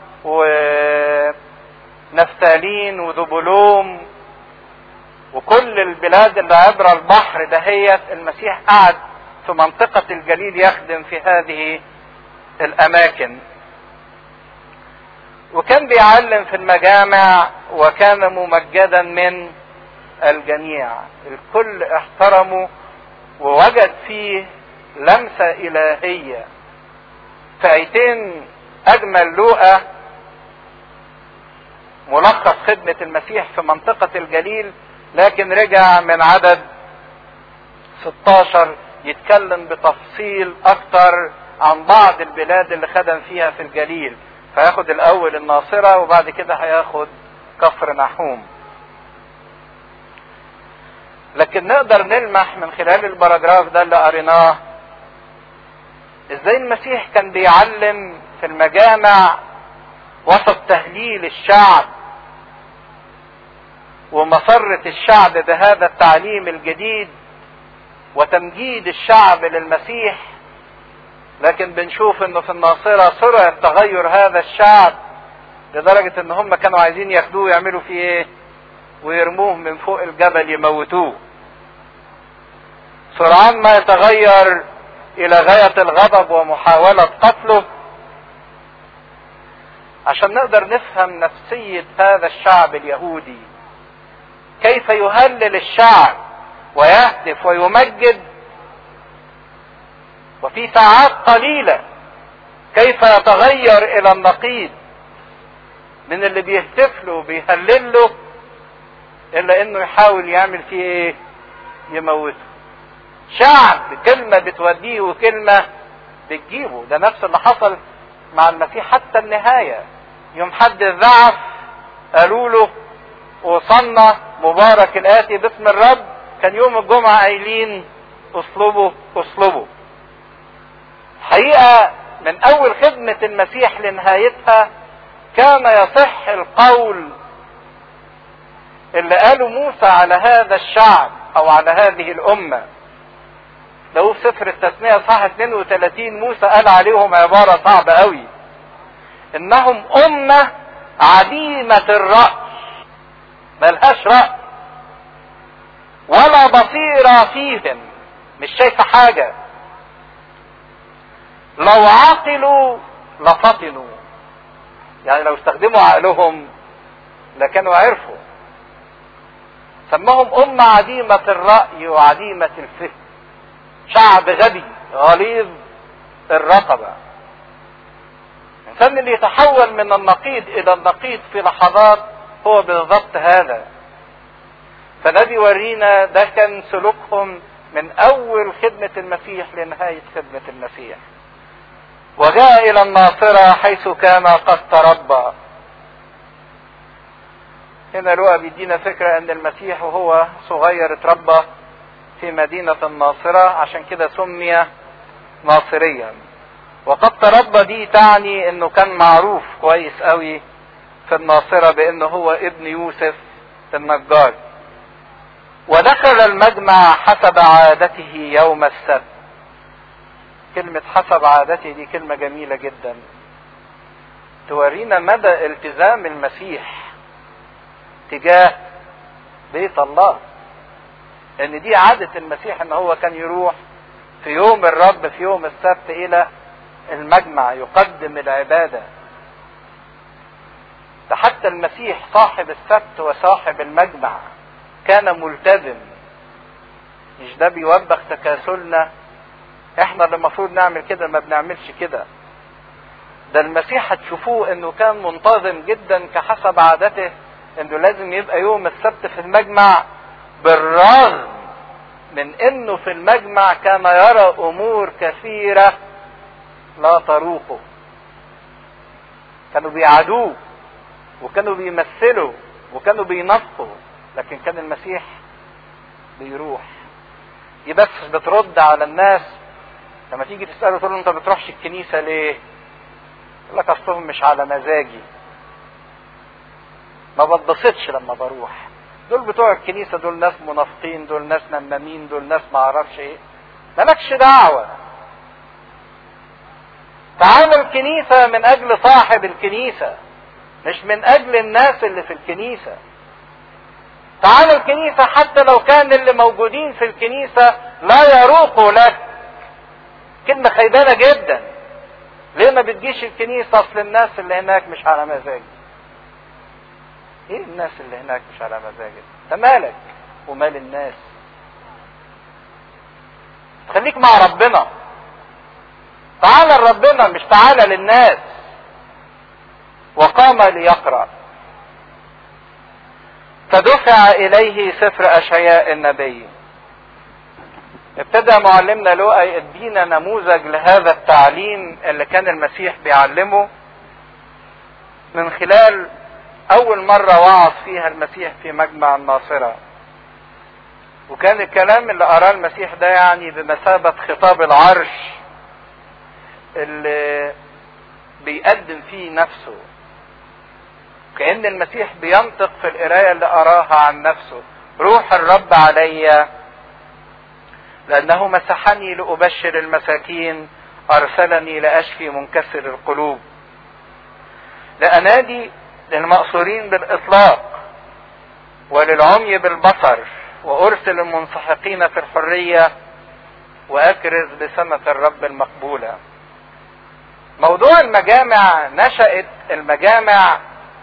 ونفتالين وذبولوم وكل البلاد اللي عبر البحر دهيت المسيح قعد في منطقة الجليل يخدم في هذه الأماكن وكان بيعلم في المجامع وكان ممجدا من الجميع الكل احترمه ووجد فيه لمسة إلهية في آيتين أجمل لوقا ملخص خدمة المسيح في منطقة الجليل لكن رجع من عدد 16 يتكلم بتفصيل أكتر عن بعض البلاد اللي خدم فيها في الجليل فياخد الأول الناصرة وبعد كده هياخد كفر نحوم لكن نقدر نلمح من خلال البراجراف ده اللي قريناه ازاي المسيح كان بيعلم في المجامع وسط تهليل الشعب ومسرة الشعب بهذا التعليم الجديد وتمجيد الشعب للمسيح لكن بنشوف انه في الناصرة سرع تغير هذا الشعب لدرجة ان هم كانوا عايزين ياخدوه يعملوا فيه ايه ويرموه من فوق الجبل يموتوه سرعان ما يتغير الى غاية الغضب ومحاولة قتله عشان نقدر نفهم نفسية هذا الشعب اليهودي كيف يهلل الشعب ويهتف ويمجد وفي ساعات قليلة كيف يتغير الى النقيض من اللي بيهتف له وبيهلل له الا انه يحاول يعمل فيه ايه يموته شعب كلمة بتوديه وكلمة بتجيبه ده نفس اللي حصل مع المسيح حتى النهاية يوم حد ضعف قالوا له وصلنا مبارك الآتي باسم الرب كان يوم الجمعة قايلين اصلبوا اصلبوا حقيقة من أول خدمة المسيح لنهايتها كان يصح القول اللي قاله موسى على هذا الشعب أو على هذه الأمة لو في سفر التثنية صح 32 موسى قال عليهم عبارة صعبة قوي انهم امة عديمة الرأي ملهاش رأي ولا بصيرة فيهم مش شايفة حاجة لو عقلوا لفطنوا يعني لو استخدموا عقلهم لكانوا عرفوا سماهم أمة عديمة الرأي وعديمة الفهم شعب غبي غليظ الرقبة الإنسان اللي يتحول من النقيض إلى النقيض في لحظات هو بالضبط هذا فده بيورينا ده كان سلوكهم من أول خدمة المسيح لنهاية خدمة المسيح وجاء إلى الناصرة حيث كان قد تربى هنا لوقا بيدينا فكرة أن المسيح وهو صغير اتربى في مدينة الناصرة عشان كده سمي ناصريا وقد تربى دي تعني انه كان معروف كويس قوي في الناصرة بانه هو ابن يوسف النجار ودخل المجمع حسب عادته يوم السبت كلمة حسب عادته دي كلمة جميلة جدا تورينا مدى التزام المسيح تجاه بيت الله ان دي عادة المسيح ان هو كان يروح في يوم الرب في يوم السبت الى المجمع يقدم العبادة ده حتى المسيح صاحب السبت وصاحب المجمع كان ملتزم مش ده بيوبخ تكاسلنا احنا اللي المفروض نعمل كده ما بنعملش كده ده المسيح هتشوفوه انه كان منتظم جدا كحسب عادته انه لازم يبقى يوم السبت في المجمع بالرغم من انه في المجمع كان يرى امور كثيرة لا تروقه كانوا بيعادوه وكانوا بيمثلوا وكانوا بينفقوا لكن كان المسيح بيروح دي بس بترد على الناس لما تيجي تسأله تقول له انت بتروحش الكنيسة ليه يقول لك اصلهم مش على مزاجي ما بتبسطش لما بروح دول بتوع الكنيسة دول ناس منافقين دول ناس نمامين دول ناس ما اعرفش ايه مالكش دعوة تعال الكنيسة من اجل صاحب الكنيسة مش من اجل الناس اللي في الكنيسة تعال الكنيسة حتى لو كان اللي موجودين في الكنيسة لا يروقوا لك كلمة خيبانة جدا ليه ما بتجيش الكنيسة اصل الناس اللي هناك مش على مزاجي ايه الناس اللي هناك مش على مزاجك انت مالك ومال الناس خليك مع ربنا تعالى لربنا مش تعالى للناس وقام ليقرأ فدفع إليه سفر أشعياء النبي ابتدى معلمنا لوقا يدينا نموذج لهذا التعليم اللي كان المسيح بيعلمه من خلال أول مرة وعظ فيها المسيح في مجمع الناصرة وكان الكلام اللي أراه المسيح ده يعني بمثابة خطاب العرش اللي بيقدم فيه نفسه كأن المسيح بينطق في القراية اللي أراها عن نفسه روح الرب علي لأنه مسحني لأبشر المساكين أرسلني لأشفي منكسر القلوب لأنادي للمأسورين بالإطلاق وللعمي بالبصر وأرسل المنسحقين في الحرية وأكرز بسنة الرب المقبولة موضوع المجامع نشأت المجامع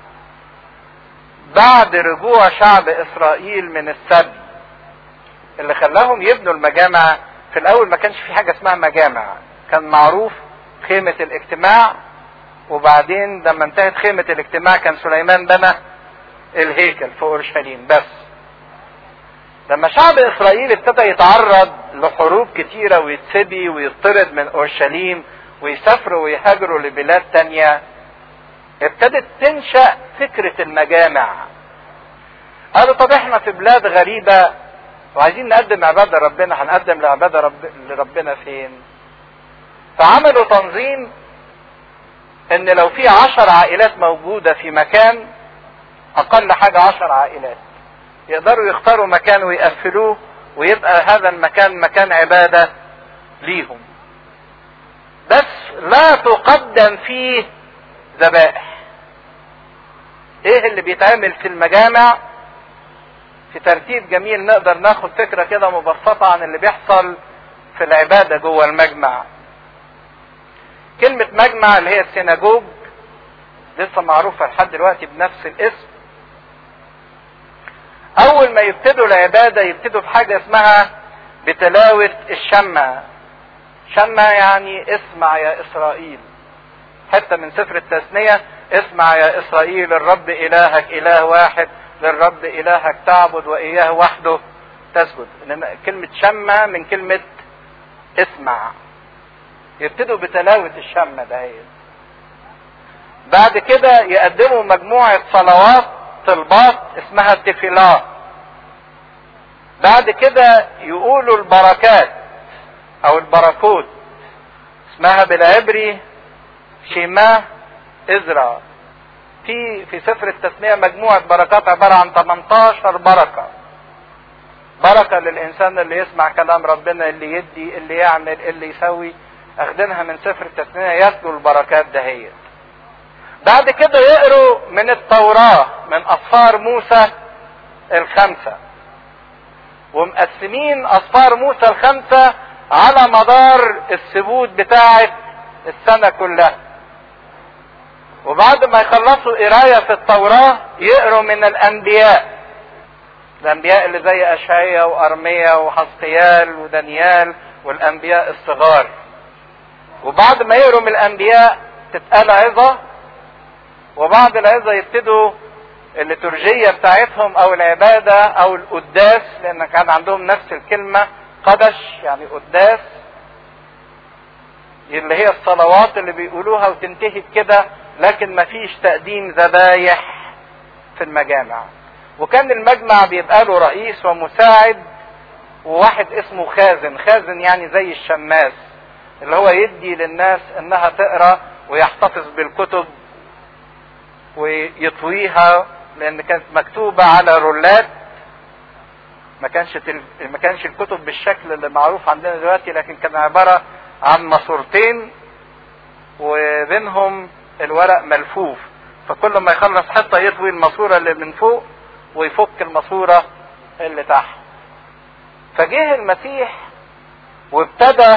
بعد رجوع شعب إسرائيل من السبي اللي خلاهم يبنوا المجامع في الأول ما كانش في حاجة اسمها مجامع كان معروف خيمة الاجتماع وبعدين لما انتهت خيمة الاجتماع كان سليمان بنى الهيكل في اورشليم بس لما شعب اسرائيل ابتدى يتعرض لحروب كتيرة ويتسبي ويطرد من اورشليم ويسافروا ويهاجروا لبلاد تانية ابتدت تنشأ فكرة المجامع قالوا طب احنا في بلاد غريبة وعايزين نقدم عبادة ربنا هنقدم العبادة رب... لربنا فين فعملوا تنظيم ان لو في عشر عائلات موجودة في مكان اقل حاجة عشر عائلات يقدروا يختاروا مكان ويقفلوه ويبقى هذا المكان مكان عبادة ليهم بس لا تقدم فيه ذبائح ايه اللي بيتعمل في المجامع في ترتيب جميل نقدر ناخد فكرة كده مبسطة عن اللي بيحصل في العبادة جوه المجمع كلمة مجمع اللي هي السيناجوج لسه معروفة لحد دلوقتي بنفس الاسم أول ما يبتدوا العبادة يبتدوا بحاجة اسمها بتلاوة الشمة شمة يعني اسمع يا إسرائيل حتى من سفر التثنية اسمع يا إسرائيل الرب إلهك إله واحد للرب إلهك تعبد وإياه وحده تسجد إنما كلمة شمة من كلمة اسمع يبتدوا بتلاوة الشمة دهيت بعد كده يقدموا مجموعة صلوات طلبات اسمها التفيلات بعد كده يقولوا البركات او البركوت اسمها بالعبري شيما ازرا في في سفر التثنية مجموعة بركات عبارة عن 18 بركة بركة للإنسان اللي يسمع كلام ربنا اللي يدي اللي يعمل اللي يسوي أخدينها من سفر التثنية يتلو البركات دهيت بعد كده يقروا من التوراة من أصفار موسى الخمسة ومقسمين أصفار موسى الخمسة على مدار الثبوت بتاعة السنة كلها وبعد ما يخلصوا قراية في التوراة يقروا من الأنبياء الأنبياء اللي زي أشعيا وأرميا وحسقيال ودانيال والأنبياء الصغار وبعد ما يقروا من الأنبياء تتقال عظة وبعد العظة يبتدوا الليتورجية بتاعتهم أو العبادة أو القداس لأن كان عندهم نفس الكلمة قدش يعني قداس اللي هي الصلوات اللي بيقولوها وتنتهي بكده لكن مفيش تقديم ذبايح في المجامع وكان المجمع بيبقى له رئيس ومساعد وواحد اسمه خازن خازن يعني زي الشماس اللي هو يدي للناس انها تقرا ويحتفظ بالكتب ويطويها لان كانت مكتوبه على رولات ما كانش تل... ما كانش الكتب بالشكل اللي معروف عندنا دلوقتي لكن كان عباره عن ماسورتين وبينهم الورق ملفوف فكل ما يخلص حته يطوي الماسوره اللي من فوق ويفك الماسوره اللي تحت فجه المسيح وابتدى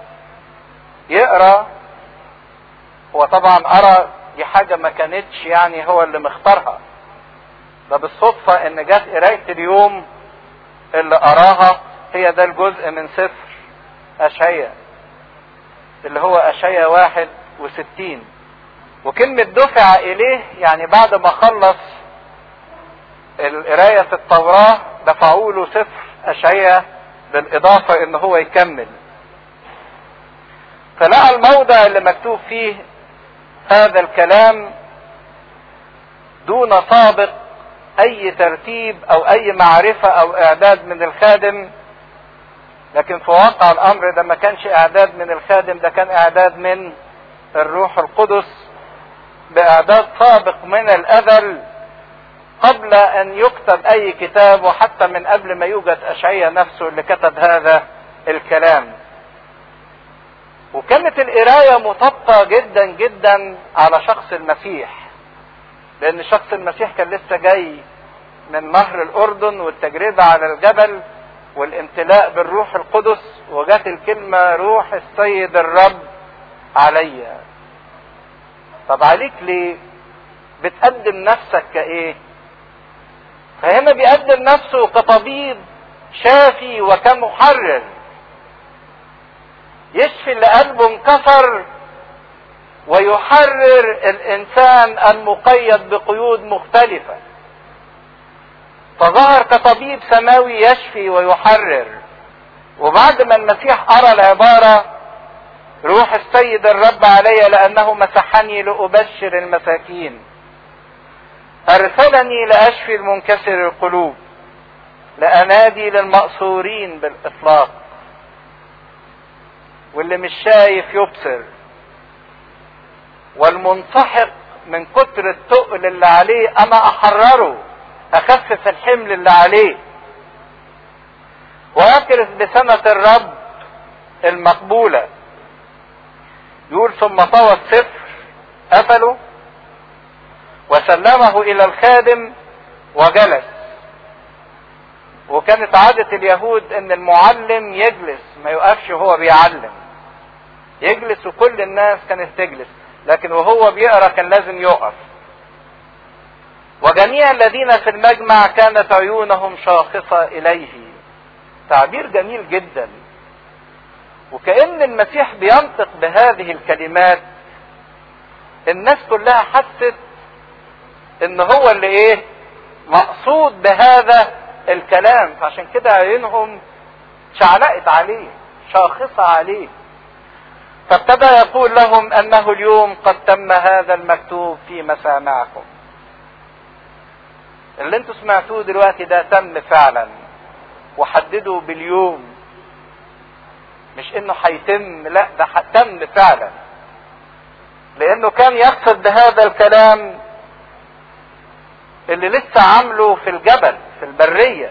يقرا وطبعا ارى دي حاجه ما كانتش يعني هو اللي مختارها ده بالصدفه ان جت قرايه اليوم اللي اراها هي ده الجزء من سفر اشعيا اللي هو اشعيا واحد وستين وكلمة دفع اليه يعني بعد ما خلص القراية في التوراة دفعوا له سفر اشعيا بالاضافة ان هو يكمل فلقى الموضع اللي مكتوب فيه هذا الكلام دون سابق اي ترتيب او اي معرفة او اعداد من الخادم لكن في واقع الامر ده ما كانش اعداد من الخادم ده كان اعداد من الروح القدس باعداد سابق من الازل قبل ان يكتب اي كتاب وحتى من قبل ما يوجد اشعيا نفسه اللي كتب هذا الكلام وكانت القرايه مطابقه جدا جدا على شخص المسيح لان شخص المسيح كان لسه جاي من نهر الاردن والتجربه على الجبل والامتلاء بالروح القدس وجات الكلمه روح السيد الرب عليا طب عليك ليه بتقدم نفسك كايه فهنا بيقدم نفسه كطبيب شافي وكمحرر يشفي اللي قلبه انكسر ويحرر الانسان المقيد بقيود مختلفه فظهر كطبيب سماوي يشفي ويحرر وبعد ما المسيح ارى العباره روح السيد الرب علي لانه مسحني لابشر المساكين ارسلني لاشفي المنكسر القلوب لانادي للمأسورين بالاطلاق واللي مش شايف يبصر والمنسحق من كتر التقل اللي عليه انا احرره اخفف الحمل اللي عليه ويكرس بسنة الرب المقبولة يقول ثم طوى السفر قفله وسلمه الى الخادم وجلس وكانت عادة اليهود ان المعلم يجلس ما يقفش وهو بيعلم يجلس وكل الناس كانت تجلس لكن وهو بيقرا كان لازم يقف وجميع الذين في المجمع كانت عيونهم شاخصة إليه تعبير جميل جدا وكأن المسيح بينطق بهذه الكلمات الناس كلها حست ان هو اللي ايه مقصود بهذا الكلام فعشان كده عينهم شعلقت عليه شاخصة عليه فابتدى يقول لهم انه اليوم قد تم هذا المكتوب في مسامعكم اللي انتوا سمعتوه دلوقتي ده تم فعلا وحددوا باليوم مش انه هيتم لا ده تم فعلا لانه كان يقصد بهذا الكلام اللي لسه عامله في الجبل في البرية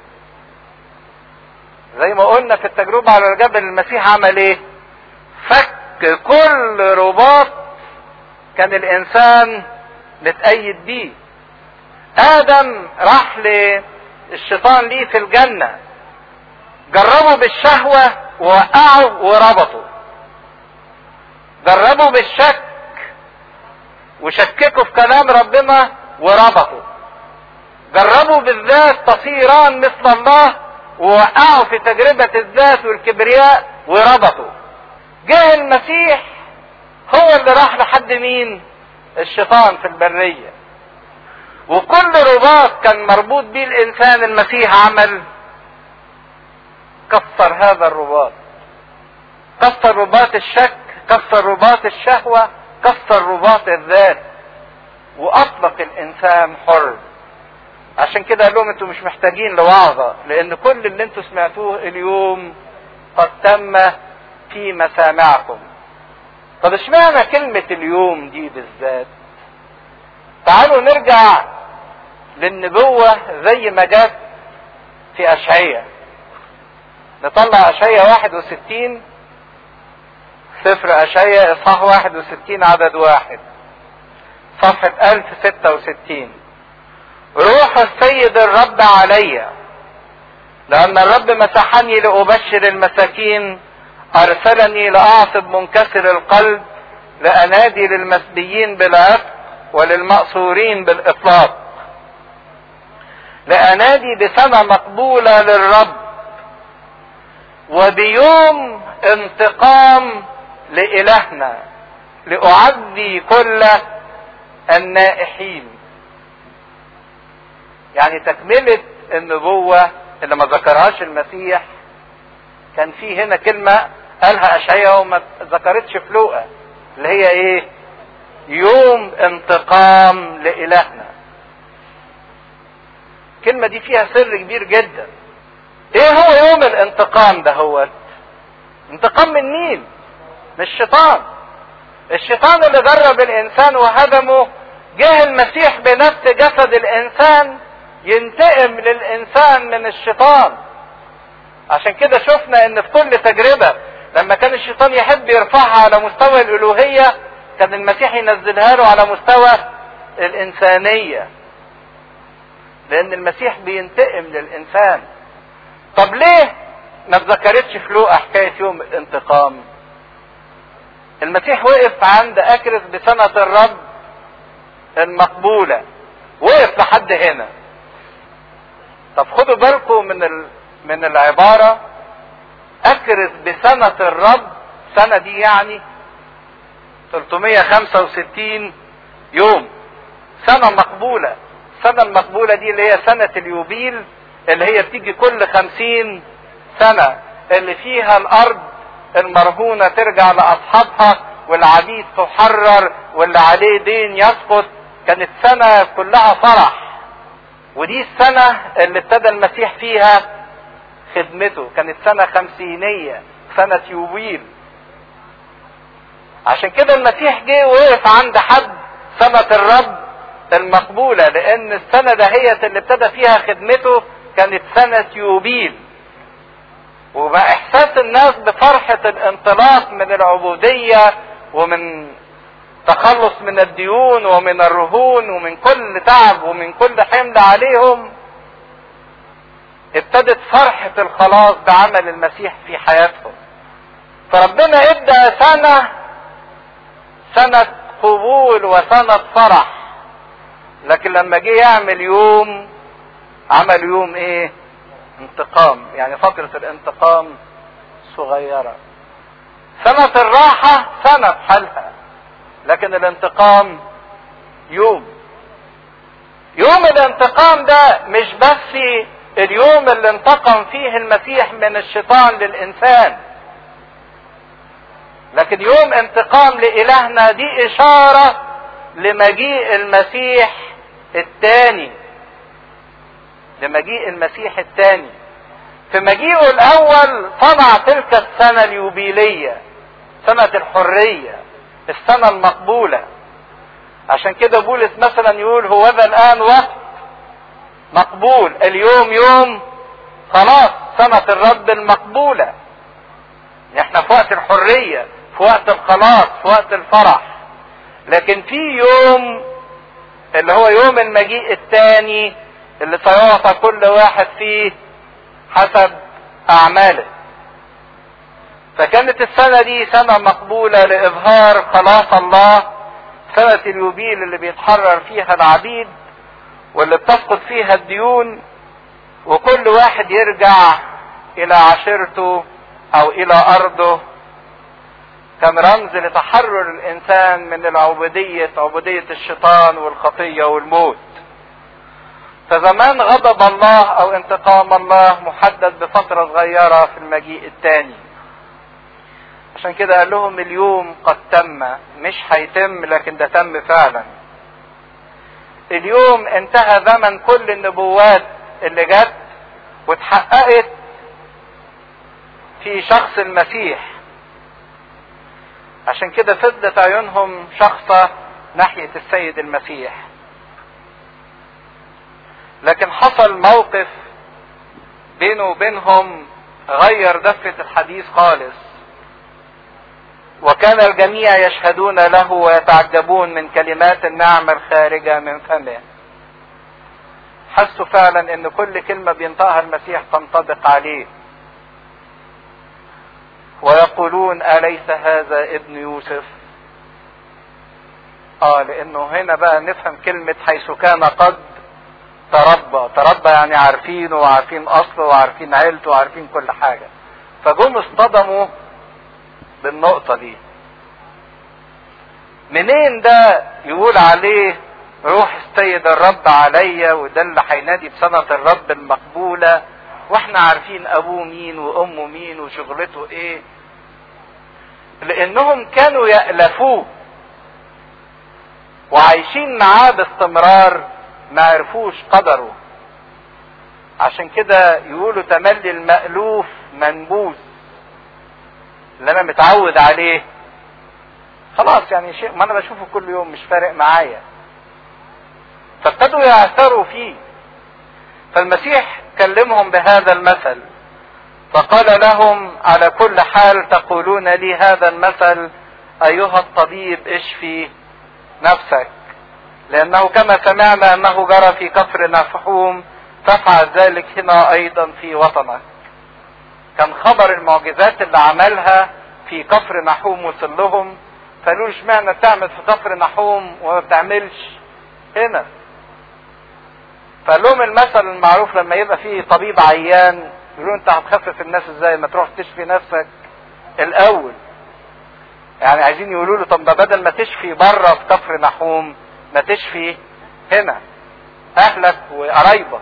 زي ما قلنا في التجربة على الجبل المسيح عمل ايه فك كل رباط كان الانسان متأيد بيه ادم راح للشيطان ليه في الجنة جربوا بالشهوة ووقعوا وربطوا جربوا بالشك وشككوا في كلام ربنا وربطوا جربوا بالذات تصيران مثل الله ووقعوا في تجربة الذات والكبرياء وربطوا جه المسيح هو اللي راح لحد مين الشيطان في البرية وكل رباط كان مربوط بيه الانسان المسيح عمل كسر هذا الرباط كسر رباط الشك كسر رباط الشهوة كسر رباط الذات واطلق الانسان حر عشان كده قال لهم انتوا مش محتاجين لوعظة لان كل اللي انتوا سمعتوه اليوم قد تم في مسامعكم طب اشمعنى كلمة اليوم دي بالذات تعالوا نرجع للنبوة زي ما جت في اشعية نطلع اشعية 61 سفر اشعية اصحاح 61 عدد واحد صفحة 1066 روح السيد الرب علي لأن الرب مسحني لأبشر المساكين أرسلني لأعصب منكسر القلب لأنادي للمسبيين بالعتق وللمأسورين بالإطلاق لأنادي بسنة مقبولة للرب وبيوم انتقام لإلهنا لأعزي كل النائحين يعني تكملة النبوة اللي ما ذكرهاش المسيح كان في هنا كلمة قالها أشعياء وما ذكرتش في لوقا اللي هي ايه يوم انتقام لإلهنا الكلمة دي فيها سر كبير جدا ايه هو يوم الانتقام ده هو انتقام من مين من الشيطان الشيطان اللي جرب الانسان وهدمه جه المسيح بنفس جسد الانسان ينتقم للانسان من الشيطان عشان كده شفنا ان في كل تجربة لما كان الشيطان يحب يرفعها على مستوى الالوهية كان المسيح ينزلها له على مستوى الانسانية لان المسيح بينتقم للانسان طب ليه ما اتذكرتش في لوقا حكاية يوم الانتقام المسيح وقف عند اكرس بسنة الرب المقبولة وقف لحد هنا طب خدوا بالكم من ال... من العبارة اكرس بسنة الرب سنة دي يعني 365 يوم سنة مقبولة السنة المقبولة دي اللي هي سنة اليوبيل اللي هي بتيجي كل خمسين سنة اللي فيها الارض المرهونة ترجع لاصحابها والعبيد تحرر واللي عليه دين يسقط كانت سنة كلها فرح ودي السنة اللي ابتدى المسيح فيها خدمته كانت سنة خمسينية سنة يوبيل عشان كده المسيح جه وقف عند حد سنة الرب المقبولة لان السنة دهيت اللي ابتدى فيها خدمته كانت سنة يوبيل وبقى احساس الناس بفرحة الانطلاق من العبودية ومن تخلص من الديون ومن الرهون ومن كل تعب ومن كل حمل عليهم ابتدت فرحة الخلاص بعمل المسيح في حياتهم فربنا ادى سنة سنة قبول وسنة فرح لكن لما جه يعمل يوم عمل يوم ايه انتقام يعني فترة الانتقام صغيرة سنة الراحة سنة بحالها لكن الانتقام يوم يوم الانتقام ده مش بس اليوم اللي انتقم فيه المسيح من الشيطان للانسان لكن يوم انتقام لالهنا دي اشارة لمجيء المسيح الثاني لمجيء المسيح الثاني في مجيئه الاول صنع تلك السنة اليوبيلية سنة الحرية السنة المقبولة عشان كده بولس مثلا يقول هو ذا الان وقت مقبول اليوم يوم خلاص سنة الرب المقبولة احنا في وقت الحرية في وقت الخلاص في وقت الفرح لكن في يوم اللي هو يوم المجيء الثاني اللي سيعطى كل واحد فيه حسب اعماله فكانت السنة دي سنة مقبولة لإظهار خلاص الله سنة اليوبيل اللي بيتحرر فيها العبيد واللي بتسقط فيها الديون وكل واحد يرجع إلى عشيرته أو إلى أرضه كان رمز لتحرر الإنسان من العبودية عبودية الشيطان والخطية والموت فزمان غضب الله أو انتقام الله محدد بفترة صغيرة في المجيء الثاني عشان كده قال لهم اليوم قد تم مش هيتم لكن ده تم فعلا اليوم انتهى زمن كل النبوات اللي جت واتحققت في شخص المسيح عشان كده فضت عيونهم شخصة ناحية السيد المسيح لكن حصل موقف بينه وبينهم غير دفة الحديث خالص وكان الجميع يشهدون له ويتعجبون من كلمات النعمة الخارجة من فمه حسوا فعلا ان كل كلمة بينطقها المسيح تنطبق عليه ويقولون أليس هذا ابن يوسف اه لانه هنا بقى نفهم كلمة حيث كان قد تربى تربى يعني عارفينه وعارفين اصله وعارفين عيلته وعارفين كل حاجة فجم اصطدموا بالنقطة دي منين ده يقول عليه روح السيد الرب عليا وده اللي هينادي بسنة الرب المقبولة واحنا عارفين ابوه مين وامه مين وشغلته ايه لانهم كانوا يألفوه وعايشين معاه باستمرار ما عرفوش قدره عشان كده يقولوا تملي المألوف منبوذ اللي انا متعود عليه خلاص يعني شيء ما انا بشوفه كل يوم مش فارق معايا فابتدوا يعثروا فيه فالمسيح كلمهم بهذا المثل فقال لهم على كل حال تقولون لي هذا المثل ايها الطبيب اشفي نفسك لانه كما سمعنا انه جرى في كفر نفحوم تفعل ذلك هنا ايضا في وطنك كان خبر المعجزات اللي عملها في كفر نحوم وصل لهم فقالوا اشمعنى تعمل في كفر نحوم وما بتعملش هنا فقال لهم المثل المعروف لما يبقى فيه طبيب عيان يقولوا انت هتخفف الناس ازاي ما تروح تشفي نفسك الاول يعني عايزين يقولوا له طب ده بدل ما تشفي بره في كفر نحوم ما تشفي هنا اهلك وقرايبك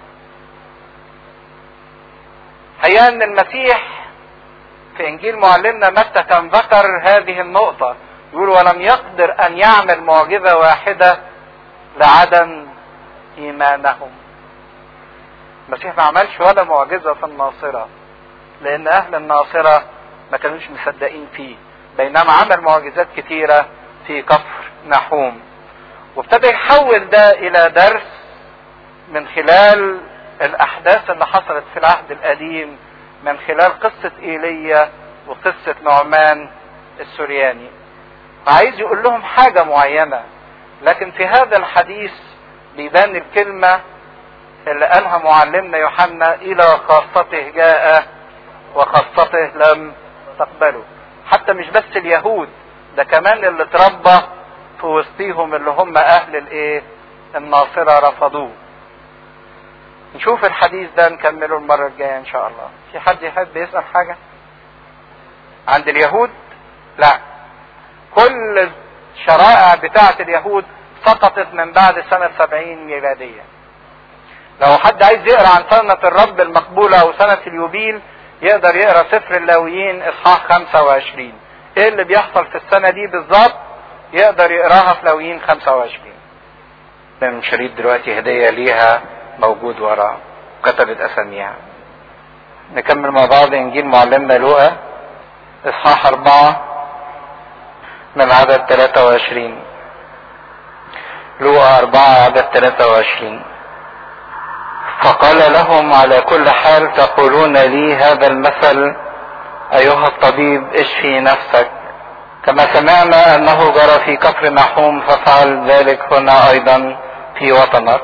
حقيقة ان المسيح في انجيل معلمنا متى كان ذكر هذه النقطة يقول ولم يقدر ان يعمل معجزة واحدة لعدم ايمانهم المسيح ما عملش ولا معجزة في الناصرة لان اهل الناصرة ما كانوش مصدقين فيه بينما عمل معجزات كتيرة في كفر نحوم وابتدى يحول ده الى درس من خلال الاحداث اللي حصلت في العهد القديم من خلال قصة ايليا وقصة نعمان السورياني عايز يقول لهم حاجة معينة لكن في هذا الحديث بيبان الكلمة اللي قالها معلمنا يوحنا الى خاصته جاء وخاصته لم تقبله حتى مش بس اليهود ده كمان اللي اتربى في وسطيهم اللي هم اهل الايه الناصرة رفضوه نشوف الحديث ده نكمله المرة الجاية ان شاء الله في حد يحب يسأل حاجة عند اليهود لا كل الشرائع بتاعة اليهود سقطت من بعد سنة سبعين ميلادية لو حد عايز يقرا عن سنة الرب المقبولة او سنة اليوبيل يقدر يقرا سفر اللاويين اصحاح 25 ايه اللي بيحصل في السنة دي بالظبط يقدر يقراها في لاويين 25 من شريط دلوقتي هدية ليها موجود ورا كتبت اساميها نكمل مع بعض انجيل معلمنا لوقا اصحاح اربعة من عدد 23 لوقا اربعة عدد 23 فقال لهم على كل حال تقولون لي هذا المثل ايها الطبيب اشفي نفسك كما سمعنا انه جرى في كفر نحوم ففعل ذلك هنا ايضا في وطنك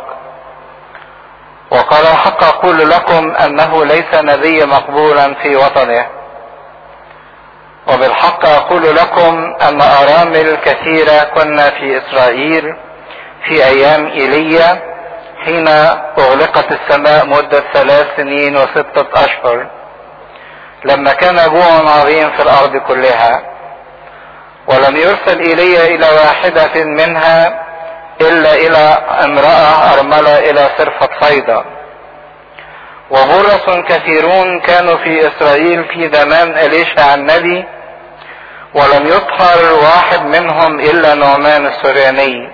وقال الحق اقول لكم انه ليس نبي مقبولا في وطنه وبالحق اقول لكم ان ارامل كثيره كنا في اسرائيل في ايام ايليا حين اغلقت السماء مده ثلاث سنين وسته اشهر لما كان جوع عظيم في الارض كلها ولم يرسل ايليا الى واحده منها الا الى امراه ارمله الى صرفه صيدا وبرص كثيرون كانوا في اسرائيل في زمان اليشع النبي ولم يطهر واحد منهم الا نعمان السرياني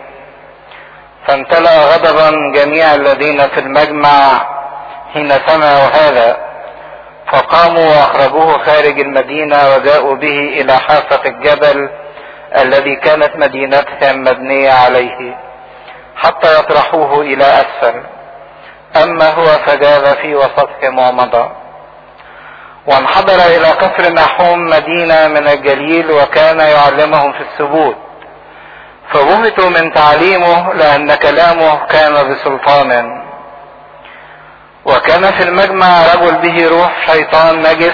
فامتلأ غضبا جميع الذين في المجمع حين سمعوا هذا فقاموا واخرجوه خارج المدينه وجاءوا به الى حافه الجبل الذي كانت مدينتهم مبنيه عليه حتى يطرحوه الى اسفل اما هو فجاز في وسطهم ومضى وانحدر الى كفر نحوم مدينه من الجليل وكان يعلمهم في الثبوت فبهتوا من تعليمه لان كلامه كان بسلطان وكان في المجمع رجل به روح شيطان نجس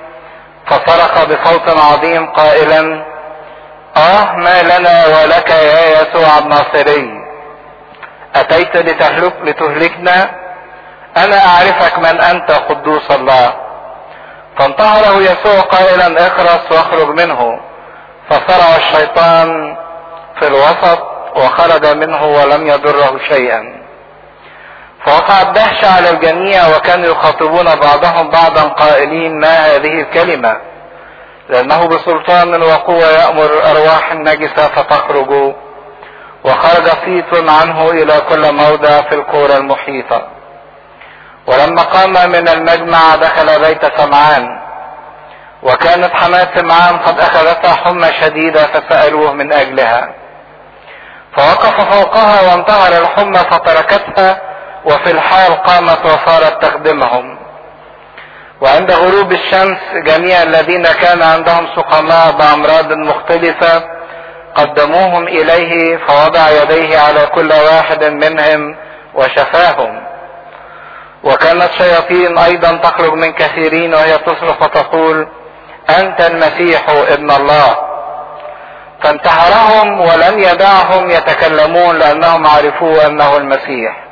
فصرخ بصوت عظيم قائلا اه ما لنا ولك يا يسوع الناصري اتيت لتهلك لتهلكنا انا اعرفك من انت قدوس الله فانتهره يسوع قائلا اخرس واخرج منه فصرع الشيطان في الوسط وخرج منه ولم يضره شيئا فوقع الدهش على الجميع وكانوا يخاطبون بعضهم بعضا قائلين ما هذه الكلمة لأنه بسلطان وقوة يأمر أرواح النجسة فتخرج وخرج صيت عنه إلى كل موضع في القرى المحيطة ولما قام من المجمع دخل بيت سمعان وكانت حماة سمعان قد أخذتها حمى شديدة فسألوه من أجلها فوقف فوقها وانتهر الحمى فتركتها وفي الحال قامت وصارت تخدمهم وعند غروب الشمس جميع الذين كان عندهم سقماء بأمراض مختلفة قدموهم إليه فوضع يديه على كل واحد منهم وشفاهم وكانت شياطين أيضا تخرج من كثيرين وهي تصرخ وتقول أنت المسيح ابن الله فانتحرهم ولم يدعهم يتكلمون لأنهم عرفوا أنه المسيح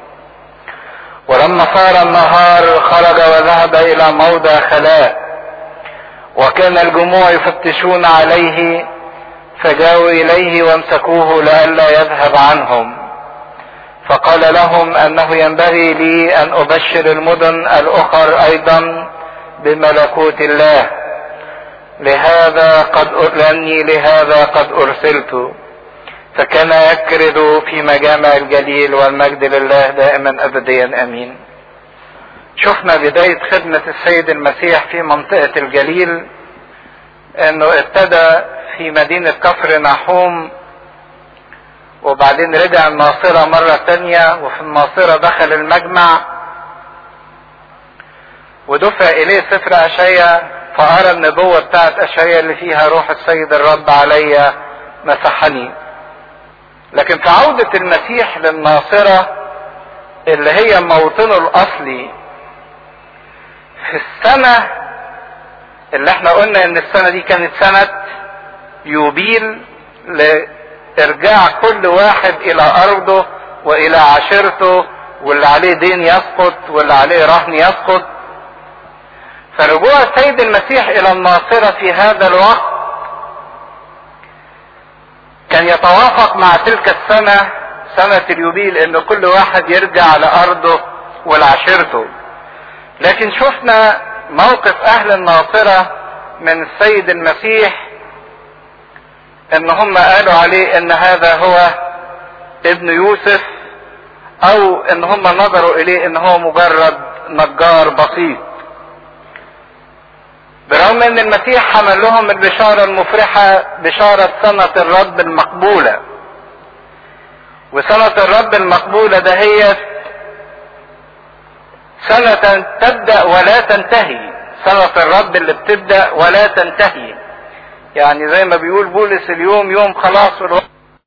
ولما صار النهار خرج وذهب الى موضع خلاء وكان الجموع يفتشون عليه فجاءوا اليه وامسكوه لئلا يذهب عنهم فقال لهم انه ينبغي لي ان ابشر المدن الاخر ايضا بملكوت الله لهذا قد لاني لهذا قد ارسلت فكان يكرد في مجامع الجليل والمجد لله دائما ابديا امين شفنا بداية خدمة السيد المسيح في منطقة الجليل انه ابتدى في مدينة كفر نحوم وبعدين رجع الناصرة مرة تانية وفي الناصرة دخل المجمع ودفع اليه سفر اشعيا فارى النبوة بتاعت اشعيا اللي فيها روح السيد الرب عليا مسحني لكن في عودة المسيح للناصرة اللي هي موطنه الأصلي في السنة اللي احنا قلنا ان السنة دي كانت سنة يوبيل لإرجاع كل واحد إلى أرضه وإلى عشيرته واللي عليه دين يسقط واللي عليه رهن يسقط فرجوع السيد المسيح إلى الناصرة في هذا الوقت كان يتوافق مع تلك السنة سنة اليوبيل ان كل واحد يرجع لارضه ولعشيرته لكن شفنا موقف اهل الناصرة من السيد المسيح ان هم قالوا عليه ان هذا هو ابن يوسف او ان هم نظروا اليه ان هو مجرد نجار بسيط برغم ان المسيح حمل لهم البشارة المفرحة بشارة سنة الرب المقبولة وسنة الرب المقبولة دهيت سنة تبدأ ولا تنتهي سنة الرب اللي بتبدأ ولا تنتهي يعني زي ما بيقول بولس اليوم يوم خلاص الوقت